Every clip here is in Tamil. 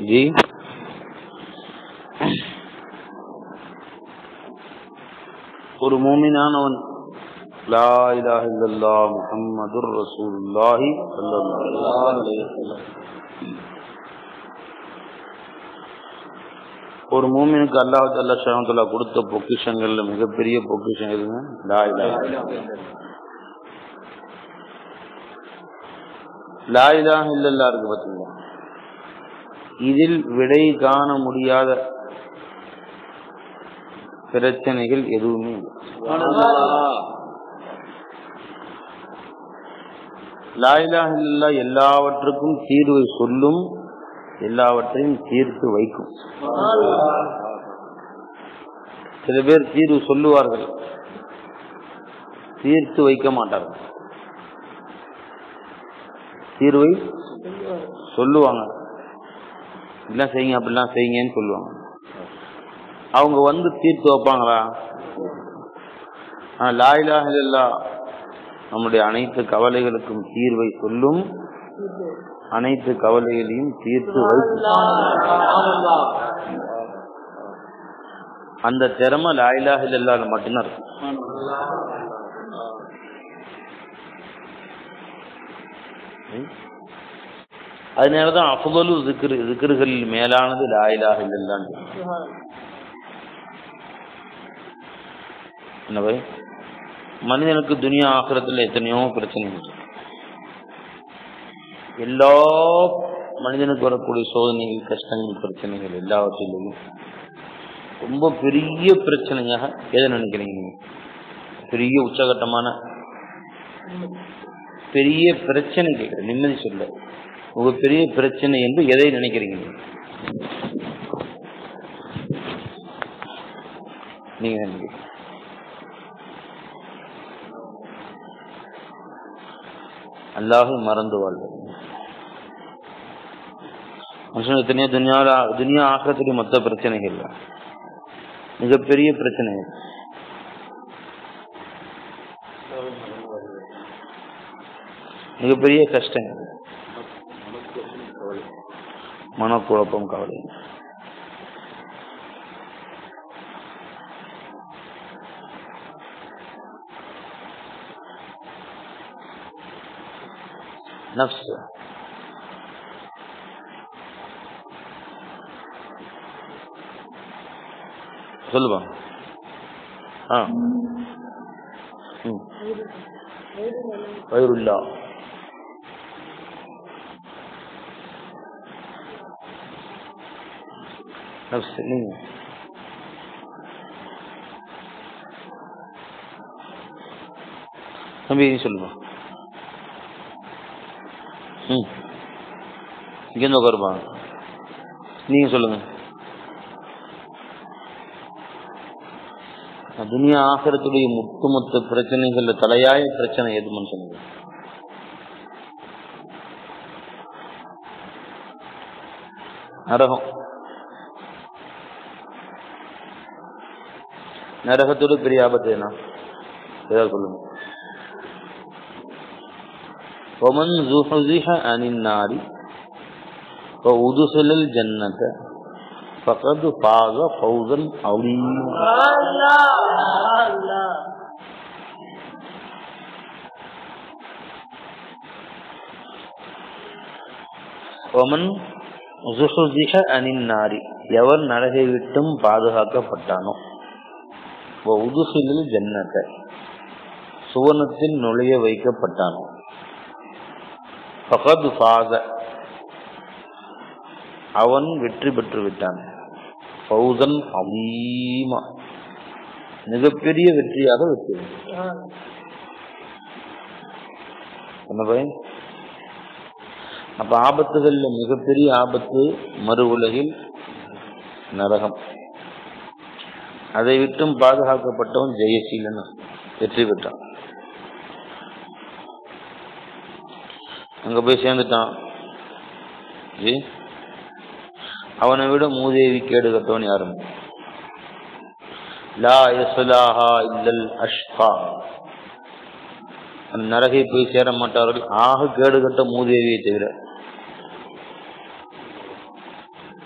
जी ஒரு மூமினானவன் லா இலாஹ இல்லல்லாஹ் முஹம்மதுர் ரசூலுல்லாஹி ஸல்லல்லாஹு அலைஹி வஸல்லம் ஒரு மூமினுக்கு அல்லாஹ் தஆலா ஷஹானத்துல்லா கொடுத்த பொக்கிஷங்கள்ல மிகப்பெரிய பொக்கிஷம் எதுங்க லா இலாஹ லா இலாஹ இல்லல்லாஹ் இருக்கு பாத்தீங்களா இதில் விடை காண முடியாத பிரச்சனைகள் எதுவுமே இல்லை லாயிலா இல்லா எல்லாவற்றுக்கும் தீர்வை சொல்லும் எல்லாவற்றையும் தீர்த்து வைக்கும் சில பேர் தீர்வு சொல்லுவார்கள் தீர்த்து வைக்க மாட்டார்கள் தீர்வை சொல்லுவாங்க இப்படிலாம் செய்யுங்க அப்படிலாம் செய்யுங்கன்னு சொல்லுவாங்க அவங்க வந்து தீர்த்து வைப்பாங்களா ஆனா லாயிலாக இல்லா நம்முடைய அனைத்து கவலைகளுக்கும் தீர்வை சொல்லும் அனைத்து கவலைகளையும் தீர்த்து வைக்கும் அந்த திறமை லாயிலாக இல்லாத மட்டும்தான் இருக்கும் அதனாலதான் அஃபலு திக்ரு திக்ருகளில் மேலானது லாயிலாக இல்லல்லான்னு என்னவை மனிதனுக்கு துனியா ஆகிறதுல எத்தனையோ பிரச்சனைகள் எல்லா மனிதனுக்கு வரக்கூடிய சோதனைகள் கஷ்டங்கள் பிரச்சனைகள் எல்லாவற்றிலையும் ரொம்ப பெரிய பிரச்சனையாக எதை நினைக்கிறீங்க நீங்க பெரிய உச்சகட்டமான பெரிய பிரச்சனை கேட்கிற நிம்மதி சொல்ல உங்க பெரிய பிரச்சனை என்று எதை நினைக்கிறீங்க நீங்க நினைக்கிறீங்க அல்லாஹை மறந்து வாழ்வது மனுஷன் எத்தனையோ துனியாவில் துனியா ஆக்கிறதுக்கு மொத்த பிரச்சனைகள் மிகப்பெரிய பிரச்சனை மிகப்பெரிய கஷ்டம் மனக்குழப்பம் கவலை நப்ஸ் சொல்லுவா ஆ ம் வயிறுல்லா நப்ஸ் நீங்க தம்பி சொல்லுங்க ம் இங்கேருந்து உட்காருப்பா நீங்க சொல்லுங்க துனியா ஆகிறதுடைய ஒட்டுமொத்த பிரச்சனைகள்ல தலையாய பிரச்சனை எதுன்னு சொல்லுங்க நரகம் நரகத்தோட பெரிய ஆபத்து என்ன ஏதாவது சொல்லுங்க ومن زحزح عن النار وأدخل الجنة فقد فاز فوزا عظيما ومن زحزح عن النار எவர் நரகை விட்டும் பாதுகாக்கப்பட்டானோ உதுசிலில் ஜன்னத்தை சுவனத்தில் நுழைய வைக்கப்பட்டானோ ஃபகத் ஃபாஸ அவன் வெற்றி பெற்று விட்டான் ஃபௌசன் அலீமா மிகப்பெரிய வெற்றியாக வெற்றி என்ன பையன் அப்ப ஆபத்துகள்ல மிகப்பெரிய ஆபத்து மறு உலகில் நரகம் அதை விட்டும் பாதுகாக்கப்பட்டவன் ஜெயசீலன் வெற்றி பெற்றான் அங்க போய் சேர்ந்துட்டான் ஜி அவனை விட மூதேவி கேடு கட்டவன் யாரும் லா யஸ்லாஹா இல்லல் அஷ்கா அந்த நரகை போய் சேர மாட்டார்கள் ஆக கேடு கட்ட மூதேவியை தவிர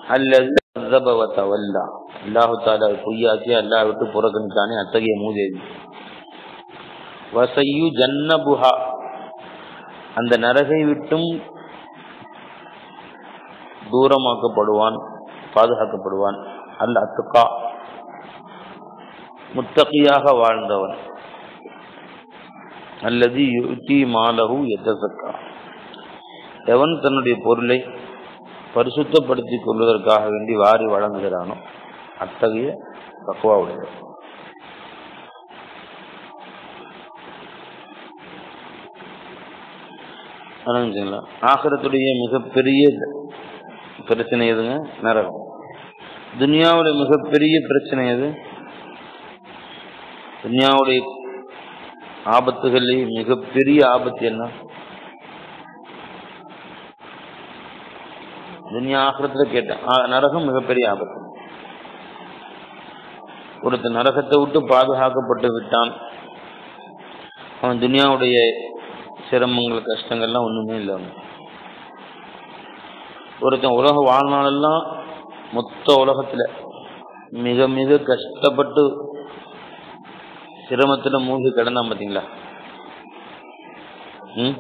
அல்லது கذب وتولى அல்லாஹு தாலா பொய்யாக்கி அல்லாஹ் விட்டு புறக்கணித்தானே அத்தகைய மூதேவி வசையு ஜன்னபுஹா அந்த நரகை விட்டும் தூரமாக்கப்படுவான் பாதுகாக்கப்படுவான் அல்ல அத்துக்கா முத்தகியாக வாழ்ந்தவன் அல்லது யுத்தி மாலகு எத்தசக்கா எவன் தன்னுடைய பொருளை பரிசுத்தப்படுத்திக் கொள்வதற்காக வேண்டி வாரி வழங்குகிறானோ அத்தகைய தக்குவா உடையவர் வணங்குங்களா ஆகரத்துடைய மிகப்பெரிய பிரச்சனை எதுங்க நரகம் துனியாவுடைய மிகப்பெரிய பிரச்சனை எது துனியாவுடைய ஆபத்துகளில் மிகப்பெரிய ஆபத்து என்ன துனியா ஆகிரத்துல கேட்டேன் ஆ, நரகம் மிகப்பெரிய ஆபத்து ஒருத்தன் நரகத்தை விட்டு பாதுகாக்கப்பட்டு விட்டான் அவன் துனியாவுடைய சிரமங்கள் கஷ்டங்கள்லாம் ஒண்ணுமே இல்லை அவனுக்கு. ஒருத்தன் உலக வாழ்நாளெல்லாம் மொத்த உலகத்துல மிக மிக கஷ்டப்பட்டு சிரமத்துல மூழ்கி கிடந்தான் பாத்தீங்களா ம்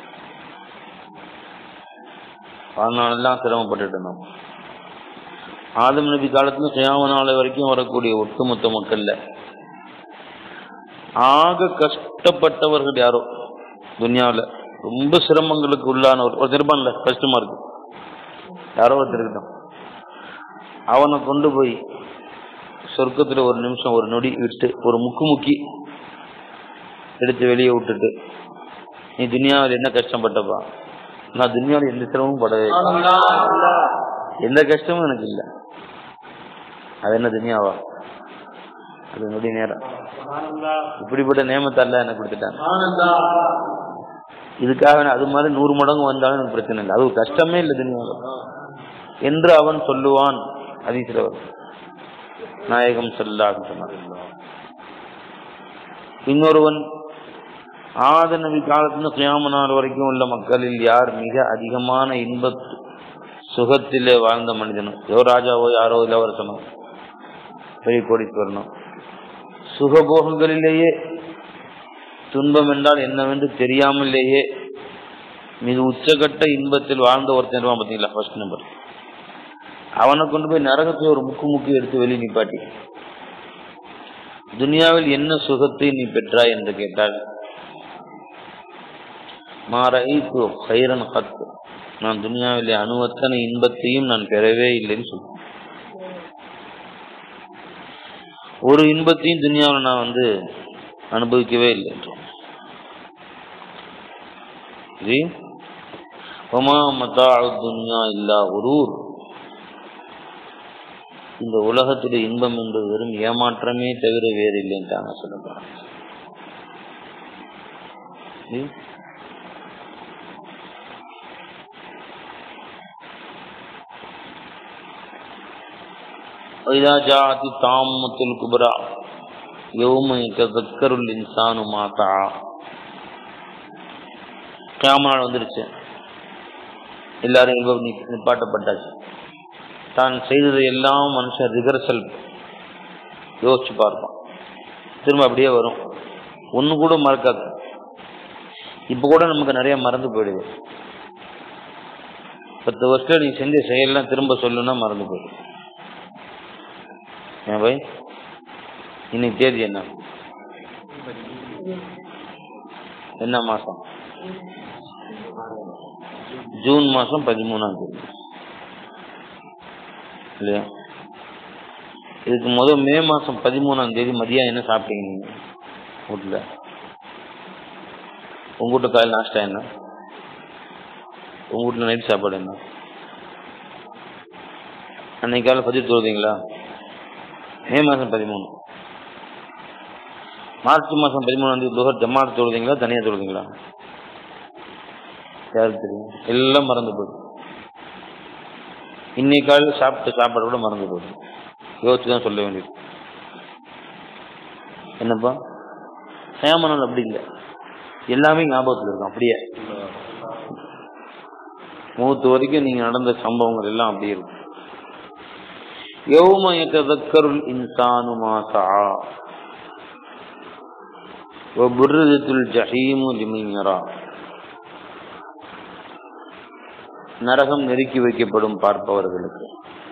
வாழ்நாளெல்லாம் சிரமப்பட்டுட்டு இருந்தான் ஆதம் நபி காலத்துல கியாம நாள் வரைக்கும் வரக்கூடிய ஒட்டுமொத்த மக்கள்ல ஆக கஷ்டப்பட்டவர்கள் யாரோ துனியாவுல ரொம்ப சிரமங்களுக்கு உள்ளானவர் ஒரு திருப்பான்ல கஷ்டமா இருக்கு யாரோ ஒருத்தர் இருக்கட்டும் அவனை கொண்டு போய் சொர்க்கத்துல ஒரு நிமிஷம் ஒரு நொடி விட்டு ஒரு முக்கு முக்கி எடுத்து வெளியே விட்டுட்டு நீ துனியாவில் என்ன கஷ்டப்பட்டப்பா நான் துனியாவில் எந்த சிரமமும் படவே இல்லை. எந்த கஷ்டமும் எனக்கு இல்லை அது என்ன துனியாவா அது நொடி நேரம் இப்படிப்பட்ட நேமத்தை அல்ல எனக்கு கொடுத்துட்டாங்க இதுக்காக நான் அது மாதிரி நூறு மடங்கு வந்தாலும் எனக்கு பிரச்சனை இல்லை அது ஒரு கஷ்டமே இல்லை துனியாவில் என்று அவன் சொல்லுவான் அதிசிறவர் நாயகம் செல்லாக சொன்னார் இன்னொருவன் ஆத நபி காலத்துல கியாம நாள் வரைக்கும் உள்ள மக்களில் யார் மிக அதிகமான இன்ப சுகத்திலே வாழ்ந்த மனிதனும் எவோ ராஜாவோ யாரோ இளவரசனோ பெரிய கோடீஸ்வரனோ சுகபோகங்களிலேயே துன்பம் என்றால் என்னவென்று தெரியாமலேயே மிக உச்சகட்ட இன்பத்தில் வாழ்ந்த ஒருத்தன் இருப்பான் பார்த்தீங்களா ஃபர்ஸ்ட் நம்பர் அவனை கொண்டு போய் நரகத்துல ஒரு முக்கு முக்கு எடுத்து வெளியே நிப்பாட்டி துனியாவில் என்ன சுகத்தை நீ பெற்றாய் என்று கேட்டால் மாரைத்து ஹைரன் கத்து நான் துனியாவிலே அணுவத்தனை இன்பத்தையும் நான் பெறவே இல்லைன்னு சொல்றேன் ஒரு இன்பத்தையும் துனியாவில் நான் வந்து அனுபவிக்கவே இல்லை என்றான். ஜி ஒமா மதா துன்யா இல்லா உரூர் இந்த உலகத்துடைய இன்பம் என்பது வெறும் ஏமாற்றமே தவிர வேறு இல்லைன்ட்டாங்க சொல்லலாம் وإذا جاءت الطامة الكبرى يوم يتذكر الإنسان ما سعى கியாம நாள் வந்துருச்சு எல்லாரும் இல்ப நி- நிப்பாட்டப்பட்டாச்சு தான் செய்ததை எல்லாம் மனுஷன் ரிகர்சல் யோசிச்சு பார்ப்பான் திரும்ப அப்படியே வரும் ஒண்ணு கூட மறக்காது இப்ப கூட நமக்கு நிறைய மறந்து போயிடுது பத்து வருஷம் நீ செஞ்ச செயல்லாம் திரும்ப சொல்லுன்னா மறந்து போயிடும் ஏன் பாய் இன்னைக்கு தேதி என்ன என்ன மாசம் ஜூன் மாசம் பதிமூணாம் தேதி இல்லையா இதுக்கு முதல் மே மாசம் பதிமூணாம் தேதி மதியம் என்ன சாப்பிட்டீங்க நீங்க வீட்டுல உங்க வீட்டு காலையில் நாஷ்டா என்ன உங்க வீட்டுல நைட் சாப்பாடு என்ன அன்னைக்கு காலை பதிவு தொழுதீங்களா மே மாசம் பதிமூணு மார்ச் மாசம் பதிமூணாம் தேதி துகர் ஜமாத் தொழுதீங்களா தனியா தொழுதீங்களா யாருக்கு தெரியும் எல்லாம் மறந்து போயிடும் இன்னைக்கு காலையில் சாப்பிட்ட சாப்பாடு கூட மறந்து போயிடும் யோசிச்சு தான் சொல்ல வேண்டியது என்னப்பா சேமனால் அப்படி இல்லை எல்லாமே ஞாபகத்தில் இருக்கும் அப்படியே மூத்து வரைக்கும் நீங்க நடந்த சம்பவங்கள் எல்லாம் அப்படியே இருக்கும் யௌம யதக்கருல் இன்சானு மா சஆ வபுர்ரிதத்துல் ஜஹீமு லிமன் யரா நரகம் நெருக்கி வைக்கப்படும் பார்ப்பவர்களுக்கு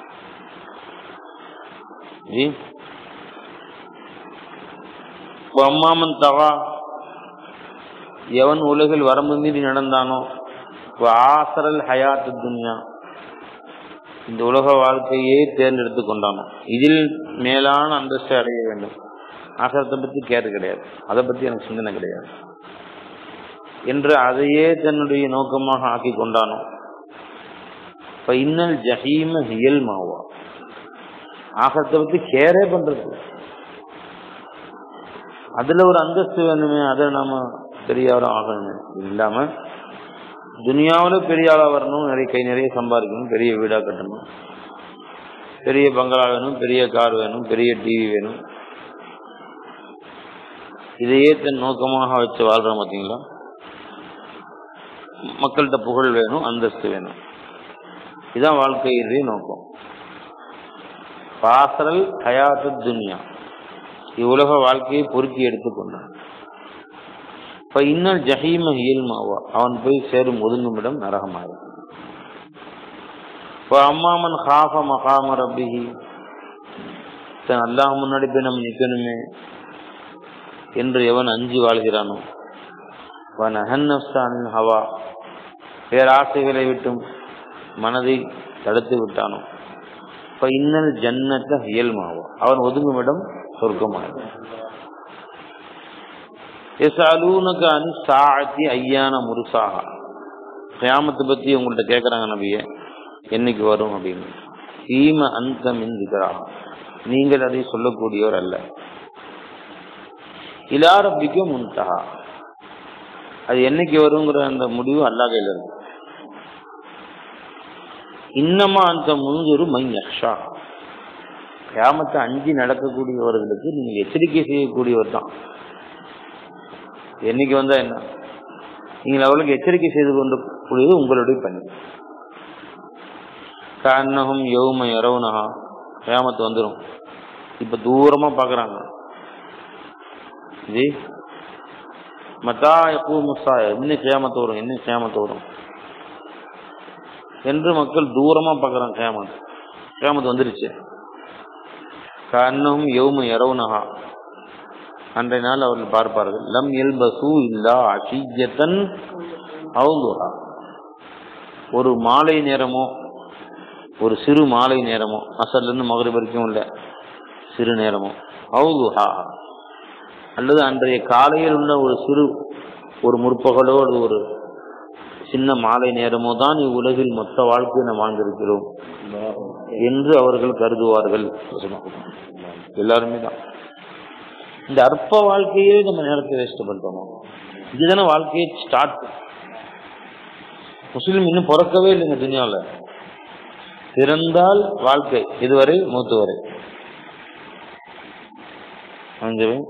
ஜி அம்மாமன் தவா எவன் உலகில் வரம்பு மீறி நடந்தானோ ஆசரல் ஹயாத்து துன்யா இந்த உலக வாழ்க்கையே தேர்ந்தெடுத்து கொண்டானோ இதில் மேலான அந்தஸ்தை அடைய வேண்டும் ஆசரத்தை பத்தி கேட்டு கிடையாது அதை பத்தி எனக்கு சிந்தனை கிடையாது என்று அதையே தன்னுடைய நோக்கமாக ஆக்கி கொண்டானோ இப்ப இன்னல் ஜஹீம ஹியல் மாவா ஆகத்தை பத்தி கேரே பண்றது அதுல ஒரு அந்தஸ்து வேணுமே அதை நாம பெரியாரும் ஆகணுமே இல்லாம துனியாவில பெரிய ஆளா வரணும் நிறைய கை நிறைய சம்பாதிக்கணும் பெரிய வீடா கட்டணும் பெரிய பங்களா வேணும் பெரிய கார் வேணும் பெரிய டிவி வேணும் இதையே தன் நோக்கமாக வச்சு வாழ்றோம் பார்த்தீங்களா மக்கள்கிட்ட புகழ் வேணும் அந்தஸ்து வேணும் இதுதான் வாழ்க்கையினுடைய நோக்கம் பாசரல் ஹயாத்து துன்யா இவ்வுலக வாழ்க்கையை பொறுக்கி எடுத்துக்கொண்டான் இப்ப இன்னல் ஜஹீம இயல்மாவா அவன் போய் சேரும் ஒதுங்குமிடம் நரகமாகும் இப்போ அம்மாமன் ஹாஃப மகாம ரப்பிஹி தன் அல்லாஹ் முன்னாடி போய் நம்ம நிற்கணுமே என்று எவன் அஞ்சு வாழ்கிறானோ வன் அஹன்னப்சானின் ஹவா பேராசைகளை விட்டும் மனதை தடுத்து விட்டானோ இப்ப இன்னல் ஜன்னத்த இயல்மாவா அவன் ஒதுங்குமிடம் சொர்க்கமாகும் எசாலூனக்கு அனு சாத்தி ஐயான முருசாகா கியாமத்தை பத்தி உங்கள்ட்ட கேட்கறாங்க நபிய என்னைக்கு வரும் அப்படின்னு சீம அந்த மின்திகரா நீங்கள் அதை சொல்லக்கூடியவர் அல்ல இலாரப்பிக்க முன்தகா அது என்னைக்கு வருங்கிற அந்த முடிவு அல்லா கையில் இருக்கு இன்னமா அந்த முன்குரு மை யக்ஷா கியாமத்தை அஞ்சு நடக்கக்கூடியவர்களுக்கு நீங்க எச்சரிக்கை செய்யக்கூடியவர் தான் என்னைக்கு வந்தா என்ன நீங்கள் அவளுக்கு எச்சரிக்கை செய்து கொண்டு கூடியது உங்களுடைய பணி கண்ணகம் யௌம இரவுனகா கியாமத்து வந்துடும் இப்ப தூரமா பாக்குறாங்க ஜி மத்தா எப்போ முஸ்தா இன்னும் கியாமத்து வரும் இன்னும் கியாமத்து வரும் என்று மக்கள் தூரமா பாக்குறாங்க கியாமத்து கியாமத்து வந்துருச்சு கண்ணகம் யௌம இரவுனகா அன்றைய நாள் அவர்கள் பார்ப்பார்கள் லம் எல்பசு இல்லா அஷியத்தன் அவுதுஹா ஒரு மாலை நேரமோ ஒரு சிறு மாலை நேரமோ அசல்ல இருந்து மகரி வரைக்கும் இல்ல சிறு நேரமோ அவுதுஹா அல்லது அன்றைய காலையில் உள்ள ஒரு சிறு ஒரு முற்பகலோ அல்லது ஒரு சின்ன மாலை நேரமோ தான் இவ்வுலகில் மொத்த வாழ்க்கையை நாம் வாழ்ந்திருக்கிறோம் என்று அவர்கள் கருதுவார்கள் எல்லாருமே தான் இந்த அற்ப வாழ்க்கையே நம்ம நேரத்தை வேஸ்ட் பண்றோம் இதுதானே வாழ்க்கையை ஸ்டார்ட் முஸ்லீம் இன்னும் பிறக்கவே இல்லைங்க துனியாவில் பிறந்தால் வாழ்க்கை இதுவரை மூத்து வரை அஞ்சவே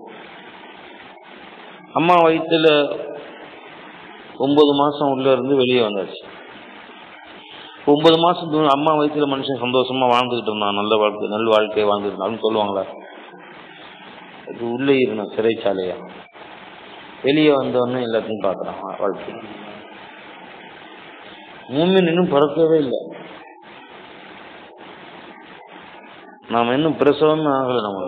அம்மா வயிற்றுல ஒன்பது மாசம் உள்ள இருந்து வெளியே வந்தாச்சு ஒன்பது மாசம் தூரம் அம்மா வயிற்றுல மனுஷன் சந்தோஷமா வாழ்ந்துகிட்டு இருந்தான் நல்ல வாழ்க்கை நல்ல வாழ்க்கையை வாழ்ந்துட்டு இருந்தான்னு சொல்லுவாங்களா அது உள்ளே இருந்த சிறைச்சாலையா வெளியே வந்தவொடனே எல்லாத்தையும் பார்க்குறான் வாழ்க்கை மூமின் இன்னும் பிறக்கவே இல்லை நாம இன்னும் பிரசவம் ஆகல நம்ம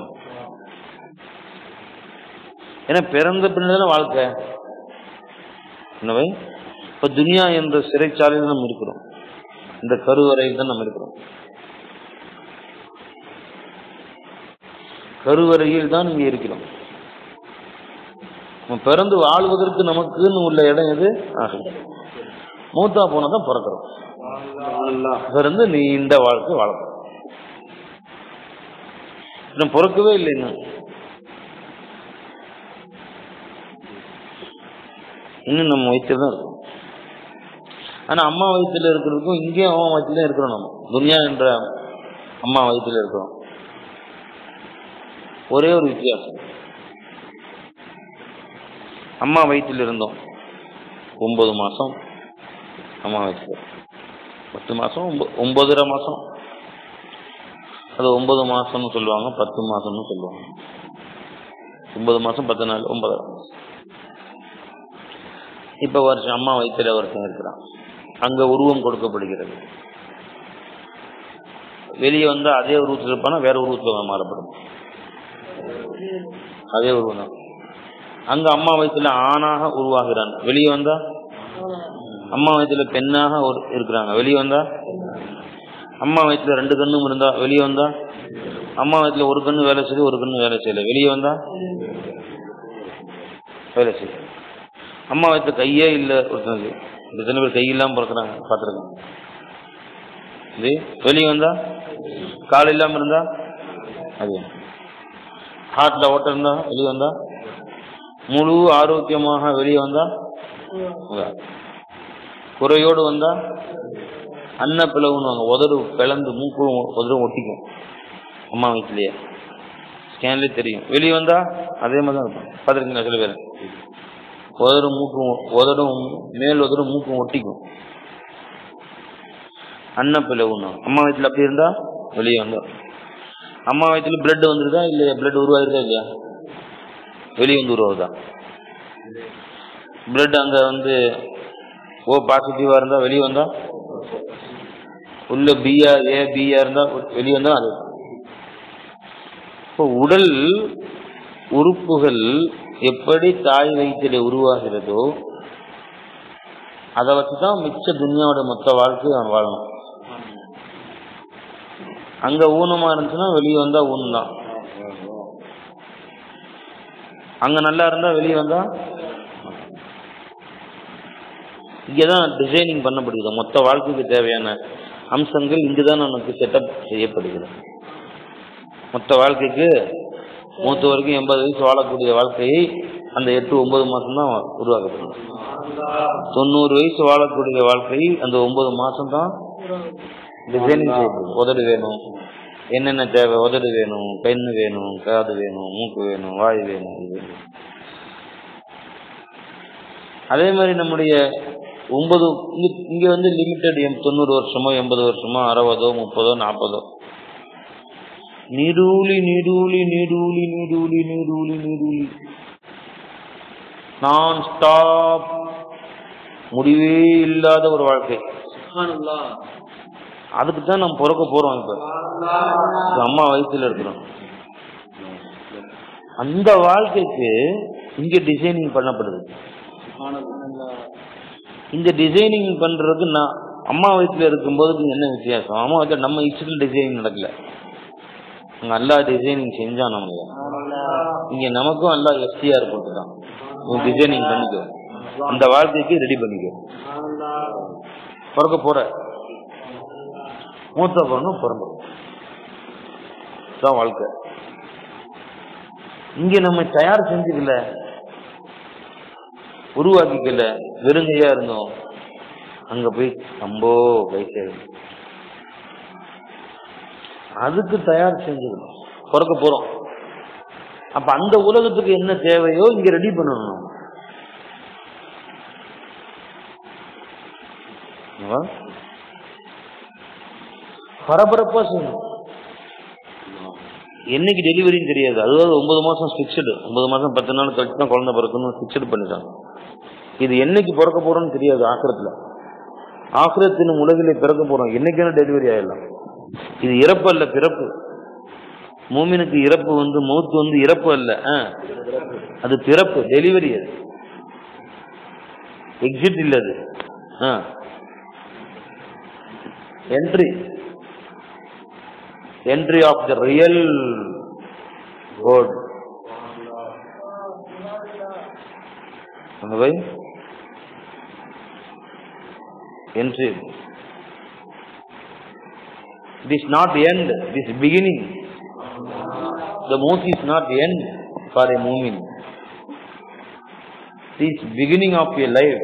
ஏன்னா பிறந்த பின்னதான வாழ்க்கை என்னவை இப்ப துனியா என்ற சிறைச்சாலையில் நம்ம இருக்கிறோம் இந்த கருவறையில் தான் நம்ம இருக்கிறோம் கருவறையில் தான் இங்கே இருக்கிறோம் நம்ம பிறந்து வாழ்வதற்கு நமக்குன்னு உள்ள இடம் எது மூத்தா போனதான் பிறக்கிறோம் பிறந்து நீ இந்த வாழ்க்கை வாழணும் இன்னும் பிறக்கவே இல்லை இன்னும் இன்னும் நம்ம வயிற்றுல தான் இருக்கும் ஆனா அம்மா வயிற்றுல இருக்கிறதுக்கும் இங்கேயும் அம்மா வயிற்றுல இருக்கிறோம் நம்ம துனியா என்ற அம்மா வயிற்றுல இருக்கிறோம் ஒரே ஒரு வித்தியாசம் அம்மா வயிற்றில் இருந்தோம் ஒன்பது மாசம் அம்மா வயிற்றுல பத்து மாசம் ஒன்ப- ஒன்பதரை மாசம் அது ஒன்பது மாசம்னு சொல்லுவாங்க பத்து மாசம்னு சொல்லுவாங்க ஒன்பது மாசம் பத்து நாள் ஒன்பதாம் இப்ப வருஷம் அம்மா வயிற்றுல ஒருத்தன் இருக்கிறான் அங்க உருவம் கொடுக்கப்படுகிறது வெளியே வந்தா அதே உருவத்தில் இருப்பானா வேற உருவத்துல மாறப்படும் அதே உருவம் தான் அங்க அம்மா வயிற்றுல ஆணாக உருவாகிறான் வெளியே வந்தா அம்மா வயிற்றுல பெண்ணாக ஒரு இருக்கிறாங்க வெளியே வந்தா அம்மா வயிற்றுல ரெண்டு கண்ணும் இருந்தா வெளியே வந்தா அம்மா வயிற்றுல ஒரு கண்ணு வேலை செய்யுது ஒரு கண்ணு வேலை செய்யல வெளியே வந்தா வேலை செய்யுது அம்மா வயிற்றுல கையே இல்லை ஒருத்தனுக்கு எத்தனை பேர் கை இல்லாம பிறக்கிறாங்க பார்த்துருக்கேன் இது வெளியே வந்தா கால் இல்லாம இருந்தா அது ஹார்ட்ல ஓட்டம் இருந்தா வெளியே வந்தா முழு ஆரோக்கியமாக வெளியே வந்தா வராது. குறையோடு வந்தா அன்ன பிளவுன்னு உதடு பிளந்து மூக்கும் உதடும் ஒட்டிக்கும் அம்மா வயிற்றுலயே ஸ்கேன்லயே தெரியும் வெளியே வந்தா அதே மாதிரி தான் இருக்கும் பார்த்துருக்கீங்களா சில பேர் உதடும் மூக்கும் உதடும் மேல் உதடும் மூக்கும் ஒட்டிக்கும் அன்ன பிளவுன்னு அம்மா வயிற்றுல அப்படி இருந்தா வெளியே வந்தா அம்மா வயிற்றுல பிளட் வந்துருதா இல்லையா பிளட் உருவாயிருதா இல்லையா வெளியே வந்து உருவாகுதா பிளட் அங்க வந்து ஓ பாசிட்டிவா இருந்தா வெளியே வந்தா உள்ள பிஆ ஏ பிஆ இருந்தா வெளியே வந்தா அது இப்போ உடல் உறுப்புகள் எப்படி தாய் வயிற்றிலே உருவாகிறதோ அதை வச்சுதான் மிச்ச துன்யாவோட மொத்த வாழ்க்கையை அவன் வாழணும் அங்க ஊனமா இருந்துச்சுன்னா வெளியே வந்தா ஊனம் தான் அங்க நல்லா இருந்தா வெளியே வந்தா இங்கதான் டிசைனிங் பண்ணப்படுகிறது மொத்த வாழ்க்கைக்கு தேவையான அம்சங்கள் இங்குதான் நமக்கு செட்டப் செய்யப்படுகிறது மொத்த வாழ்க்கைக்கு மூத்த வரைக்கும் எண்பது வயசு வாழக்கூடிய வாழ்க்கையை அந்த எட்டு ஒன்பது மாசம் தான் உருவாக்கப்படும் தொண்ணூறு வயசு வாழக்கூடிய வாழ்க்கை அந்த ஒன்பது மாசம் தான் டிசைனிங் செய்யப்படும் உதடு வேணும் என்னென்ன தேவை உதடு வேணும் பெண்ணு வேணும் காது வேணும் மூக்கு வேணும் வாய் வேணும் இது வேணும். அதே மாதிரி நம்முடைய ஒன்பது இங்க இங்க வந்து லிமிட்டட் தொண்ணூறு வருஷமோ எண்பது வருஷமோ அறுபதோ முப்பதோ நாற்பதோ நீடூழி நீடூழி நீடூழி நீடூழி நீடூழி நீடூழி நான் ஸ்டாப் முடிவே இல்லாத ஒரு வாழ்க்கை அதுக்கு தான் நம்ம பிறக்க போறோம் இப்ப இப்ப அம்மா வயசுல இருக்கிறோம் அந்த வாழ்க்கைக்கு இங்க டிசைனிங் பண்ணப்படுது இந்த டிசைனிங் பண்றதுக்கு நான் அம்மா வயசுல இருக்கும்போது என்ன வித்தியாசம் அம்மா வயசுல நம்ம இஷ்டத்துல டிசைனிங் நடக்கல அங்க எல்லா டிசைனிங் செஞ்சான் நமக்கு இங்க நமக்கும் எல்லா எஸ்டிஆர் போட்டுதான் டிசைனிங் பண்ணிக்கோ அந்த வாழ்க்கைக்கு ரெடி பண்ணிக்கோ பிறக்க போற மூத்த பிறனும் பிறந்தோம் தான் வாழ்க்கை இங்க நம்ம தயார் செஞ்சுக்கல உருவாக்கிக்கல வெறுங்கையா இருந்தோம் அங்க போய் சம்போ கை சேரும் அதுக்கு தயார் செஞ்சுக்கணும் பிறக்க போறோம் அப்ப அந்த உலகத்துக்கு என்ன தேவையோ இங்க ரெடி பண்ணணும் நம்ம. பரபரப்பா செய்யணும் என்னைக்கு டெலிவரின்னு தெரியாது அதாவது ஒன்பது மாசம் ஃபிக்ஸ்டு ஒன்பது மாசம் பத்து நாள் கழிச்சு தான் குழந்தை பிறக்கணும் ஃபிக்ஸ்டு பண்ணிட்டாங்க இது என்னைக்கு பிறக்க போறோம்னு தெரியாது ஆக்கிரத்துல ஆக்கிரத்தின் உலகிலே பிறக்க போறோம் என்னைக்கான டெலிவரி ஆயிடலாம் இது இறப்பு அல்ல பிறப்பு மூமினுக்கு இறப்பு வந்து மௌத்து வந்து இறப்பு அல்ல ஆ. அது பிறப்பு டெலிவரி அது எக்ஸிட் இல்ல அது entry entry of the real world भाई entry this not end this beginning the mouth is not end for a mu'min this beginning of a life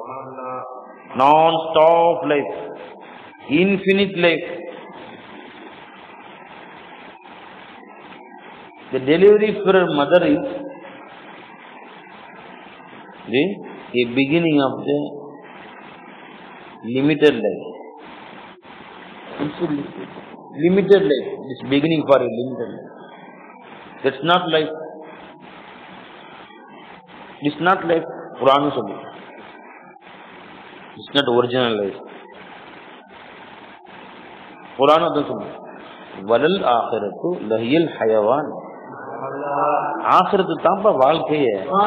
non-stop life infinite life the delivery for a mother is the a beginning of the limited life. limited life. It is beginning for a limited life. That's not life. It's not life. Quran சொல்லு It's not original life. குரான் அதான் சொல்லு வலல் ஆகிரத்து லஹியல் ஹயவான் ஆகிரத்து தான்ப்பா வாழ்க்கைய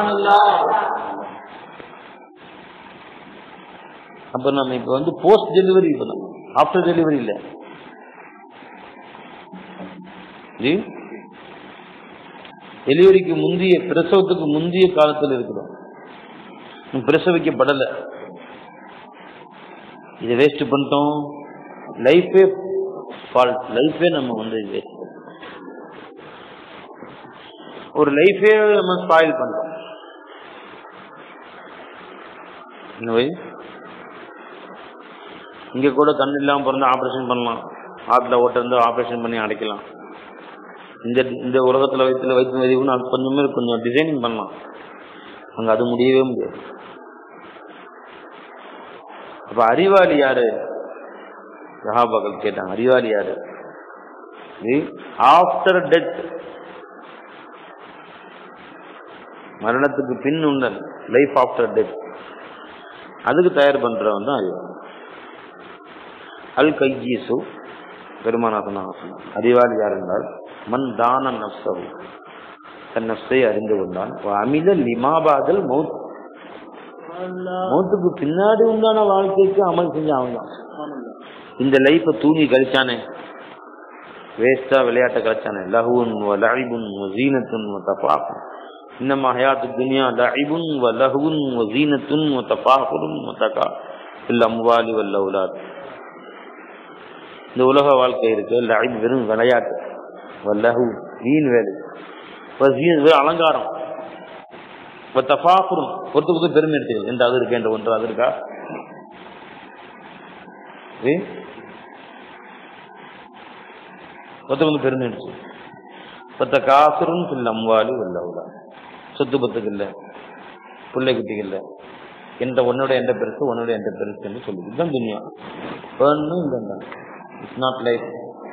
அப்ப நம்ம இப்ப வந்து போஸ்ட் டெலிவரி இப்பதான் ஆஃப்டர் டெலிவரி இல்ல ஜி டெலிவரிக்கு முந்தைய பிரசவத்துக்கு முந்தைய காலத்தில் இருக்கிறோம் இன்னும் பிரசவிக்கப்படல இதை வேஸ்ட் பண்ணிட்டோம் லைஃபே ஃபால்ட் லைஃபே நம்ம வந்து வேஸ்ட் ஒரு லைஃபே நம்ம ஸ்பாயில் பண்றோம் என்ன வை? இங்க கூட கண் இல்லாம பிறந்து ஆபரேஷன் பண்ணலாம் ஆத்துல ஓட்ட இருந்து ஆபரேஷன் பண்ணி அடைக்கலாம் இந்த இந்த உலகத்துல வயிற்றுல வயிற்று மதிவுன்னு அது கொஞ்சமே கொஞ்சம் டிசைனிங் பண்ணலாம் அங்க அது முடியவே முடியாது அப்ப அறிவாளி யாரு சஹாபாக்கள் கேட்டாங்க அறிவாளி யாரு ஆஃப்டர் டெத் மரணத்துக்கு பின் உள்ள லைஃப் ஆஃப்டர் டெத் அதுக்கு தயார் பண்றவன் தான் அறிவாளி அல் கைஜீசு பெருமானாசன் அறிவாளி யார் என்றால் மன் தான நப்சவு தன் நப்சை அறிந்து கொண்டான் அமில லிமாபாதல் மௌத் மௌத்துக்கு பின்னாடி உண்டான வாழ்க்கைக்கு அமல் செஞ்ச அவன் தான் இந்த லைஃப தூங்கி கழிச்சானே வேஸ்டா விளையாட்ட கழிச்சானே லஹுன் வ லஹிபுன் வ ஜீனத்துன் வ தஃபாஃபுன் இன்னமா ஹயாத்து துன்யா லஹிபுன் வ லஹுன் வ ஜீனத்துன் வ தஃபாஃபுன் வ தகா இல் அம்வாலி வல் அவுலாத் இந்த உலக வாழ்க்கை இருக்கு லஹிப் வெறும் விளையாட்டு வ லஹு வீண் வேலை வ ஜீன் வெறும் அலங்காரம் வ தஃபாஃபுன் ஒருத்தருக்கு பெருமை எடுத்துக்கிறது என்ற அது இருக்கு என்ற ஒன்று அது இருக்கா ஏ ஒருத்தவங்க பெருமை எடுத்து பத்த காசுரும் சில அம்வாலி உள்ளவுல சொத்து பத்துக்கு இல்லை பிள்ளை குட்டிக்கு இல்லை என்ற உன்னோட எந்த பெருசு உன்னோட எந்த பெருசு என்று சொல்லி இதுதான் துனியா ஒன்றும் இல்லை இட்ஸ் நாட் லைஃப்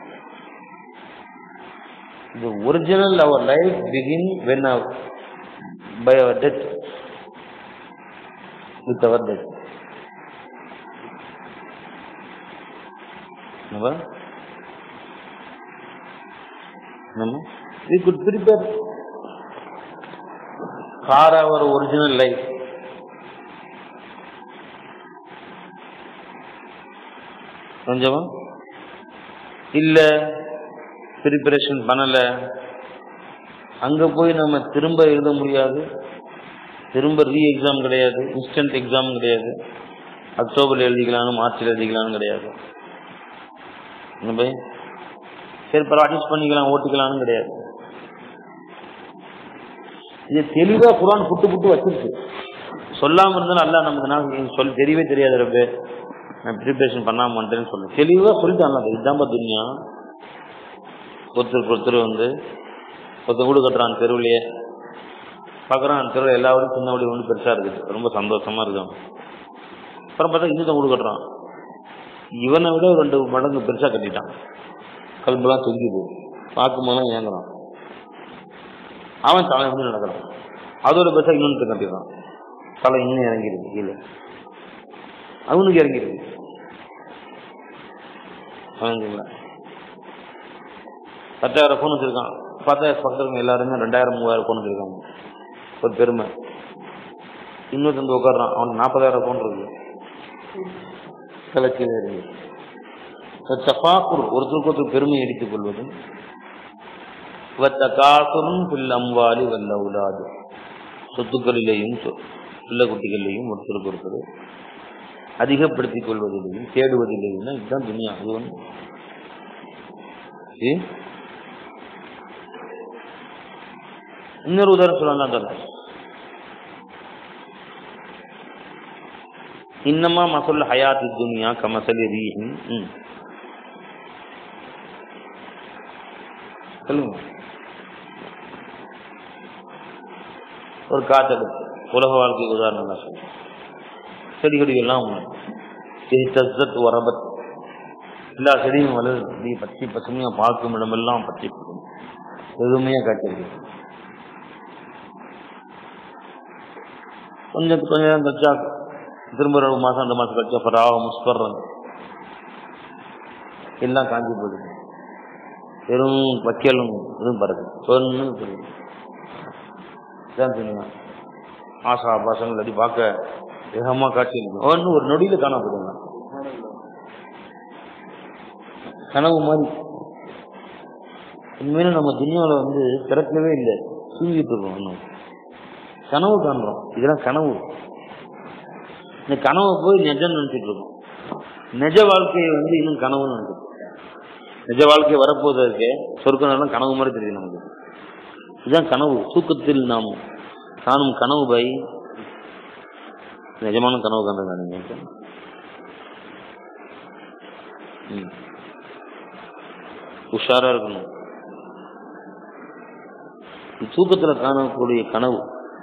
இது original our life begin when by our death with our death நம்ம நம்ம we could prepare for our original life கொஞ்சமா இல்ல ப்ரிப்பரேஷன் பண்ணல அங்க போய் நம்ம திரும்ப எழுத முடியாது திரும்ப ரீ எக்ஸாம் கிடையாது இன்ஸ்டன்ட் எக்ஸாம் கிடையாது அக்டோபர்ல எழுதிக்கலாம்னு மார்ச்ல எழுதிக்கலாம்னு கிடையாது என்ன பை சரி ப்ராக்டிஸ் பண்ணிக்கலாம் ஓட்டிக்கலாம்னு கிடையாது இது தெளிவா குரான் புட்டு புட்டு வச்சிருக்கு சொல்லாம இருந்தாலும் அல்ல நமக்கு நான் சொல் தெரியவே தெரியாது ரப்பே நான் ப்ரிப்பரேஷன் பண்ணாம வந்துட்டேன்னு சொல்லு தெளிவா சொல்லிட்டான் இதுதான்பா துன்யா ஒருத்தருக்கு ஒருத்தர் வந்து ஒருத்தர் வீடு கட்டுறான் தெருவுலயே பார்க்குறான் தெருவில் எல்லா வீடும் சின்ன வீடு வந்து பெருசா இருக்குது ரொம்ப சந்தோஷமா இருக்கும் அப்புறம் பார்த்தா இன்னும் வீடு கட்டுறான் இவனை விட ஒரு ரெண்டு மடங்கு பெருசா கட்டிட்டான் கல்பெல்லாம் தொங்கி போகும் பார்க்கும்போதெல்லாம் ஏங்குறான் அவன் தலை வந்து நடக்கிறான் அதோட பெருசா இன்னொன்று கட்டிடுறான் தலை இன்னும் இறங்கிருக்கு கீழே அவனுக்கு இறங்கிருக்கு அவனுங்களா பத்தாயிரம் ஃபோன் வச்சிருக்கான் பத்தாயிரம் பக்கத்துல எல்லாருமே ரெண்டாயிரம் மூவாயிரம் ஃபோன் வச்சிருக்காங்க ஒரு பெருமை இன்னொருத்த வந்து உட்காடுறான் அவனுக்கு நாற்பதாயிரம் ஃபோன் இருக்கு கலக்கீழே இருக்கு தஃபாக்குர் ஒருத்தருக்கு ஒருத்தர் பெருமை அடித்துக் கொள்வது காசுரும் பில் அம்வாலி வல்ல உலாது சொத்துக்களிலேயும் பிள்ளை குட்டிகளிலேயும் ஒருத்தருக்கு ஒருத்தர் அதிகப்படுத்திக் கொள்வதிலேயும் தேடுவதிலேயும் இதுதான் துணியா அது ஒன்று இன்னொரு உதாரணம் சொல்லலாம் தான் இன்னமா மசல் ஹயாத் துனியா கமசல் ரீஹின் ம் சொல்லுங்க ஒரு காத்தெடுப்பு உலக வாழ்க்கைக்கு உதாரணம் தான் சொல்றேன் செடி கொடிகள்லாம் தஸ்ஸத் வரபத் எல்லா செடியும் வளருது அப்படியே பச்சை பசுமையா பார்க்கும் இடமெல்லாம் பச்சை பசுமை பெருமையா காட்டியிருக்கு கொஞ்சம் கொஞ்ச நேரம் கழிச்சா திரும்ப ரெண்டு மாசம் ரெண்டு மாசம் கழிச்சா ஃபராவ முஸ்பர்றாங்க எல்லாம் காஞ்சி போகுது வெறும் வைக்கலும் இதுவும் பறக்குது பொண்ணு புரியுது இதான் தெரியும் ஆசா பாசங்கள் அடி பார்க்க வேகமா காட்சி ஒன்று ஒரு நொடியில காணப்படுங்க கனவு மாதிரி உண்மையில நம்ம துணியாவில் வந்து பிறக்கவே இல்லை தூங்கிட்டு இருக்கோம் இன்னும் கனவு காண்றோம் இதெல்லாம் கனவு இந்த கனவை போய் நிஜம் நினைச்சிட்டு இருக்கோம் நிஜ வாழ்க்கையை வந்து இன்னும் கனவுன்னு நினைச்சிட்டு இருக்கோம். நிஜ வாழ்க்கை வரப்போது இருக்கு சொர்க்கம் கனவு மாதிரி தெரியுது நமக்கு இதுதான் கனவு தூக்கத்தில் நாம் காணும் கனவு பை நிஜமான கனவு காண்றதா நீங்க ம். உஷாரா இருக்கணும் தூக்கத்துல காணக்கூடிய கனவு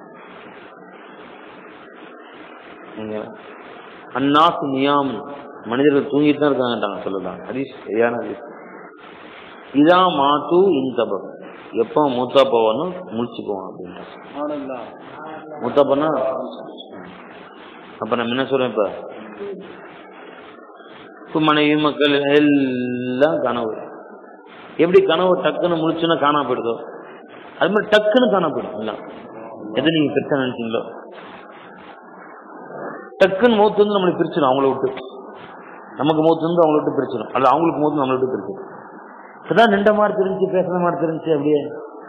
நீங்க அந்நாசு நியாம் மனிதர்கள் தூங்கிட்டு தான் இருக்காங்கட்டாங்க சொல்லலாம் ஹதீஸ் சரியான ஹதீஸ் இதான் மாத்து இன்தபம் எப்போ மூத்தா போவானோ முழிச்சுக்குவோம் அப்படின்ட்டு மூத்தா போனா அப்ப நம்ம என்ன சொல்றோம் இப்ப இப்ப மனைவி மக்கள் எல்லாம் கனவு எப்படி கனவு டக்குன்னு முழிச்சுன்னா காணா போயிடுதோ அது மாதிரி டக்குன்னு காணா போயிடும் எல்லாம் எது நீங்க பெருசா நினைச்சீங்களோ டக்குன்னு மூத்து வந்து நம்மளை பிரிச்சிடும் அவங்கள விட்டு நமக்கு மூத்து வந்து அவங்கள விட்டு பிரிச்சிடும் அல்ல அவங்களுக்கு மூத்து நம்மளை விட்டு பிரிச்சிடும் இப்பதான் நின்ற மாதிரி தெரிஞ்சு பேசுற மாதிரி தெரிஞ்சு அப்படியே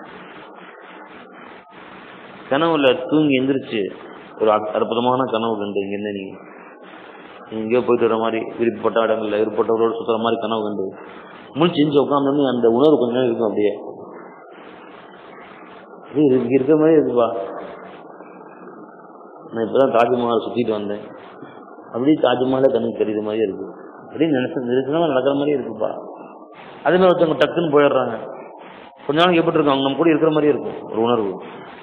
கனவுல தூங்கி எந்திரிச்சு ஒரு அற்ப- அற்புதமான கனவு கண்டு இங்க இருந்து நீங்க எங்கேயோ போயிட்டு வர மாதிரி விருப்பப்பட்ட இடங்கள்ல விருப்பப்பட்டவரோடு சுத்துற மாதிரி கனவு கண்டு முழிச்சு எஞ்சி உட்காந்தோடனே அந்த உணர்வு கொஞ்ச நேரம் இருக்கும் அப்படியே ஏய், இது இங்க இருக்கிற மாதிரி இருக்குப்பா நான் இப்பதான் தாஜ்மஹால் சுத்திட்டு வந்தேன் அப்படியே தாஜ்மஹாலே கண்ணுக்கு தெரியுற மாதிரியே இருக்கு அப்படின்னு நினைச்ச நினைச்சா நடக்கிற மாதிரியே இருக்குப்பா அதே மாதிரி ஒருத்தவங்க டக்குன்னு போயிடுறாங்க கொஞ்ச நாளைக்கு எப்படி இருக்கும் அவங்க நம்ம கூட இருக்கிற மாதிரியே இருக்கும் ஒரு உணர்வு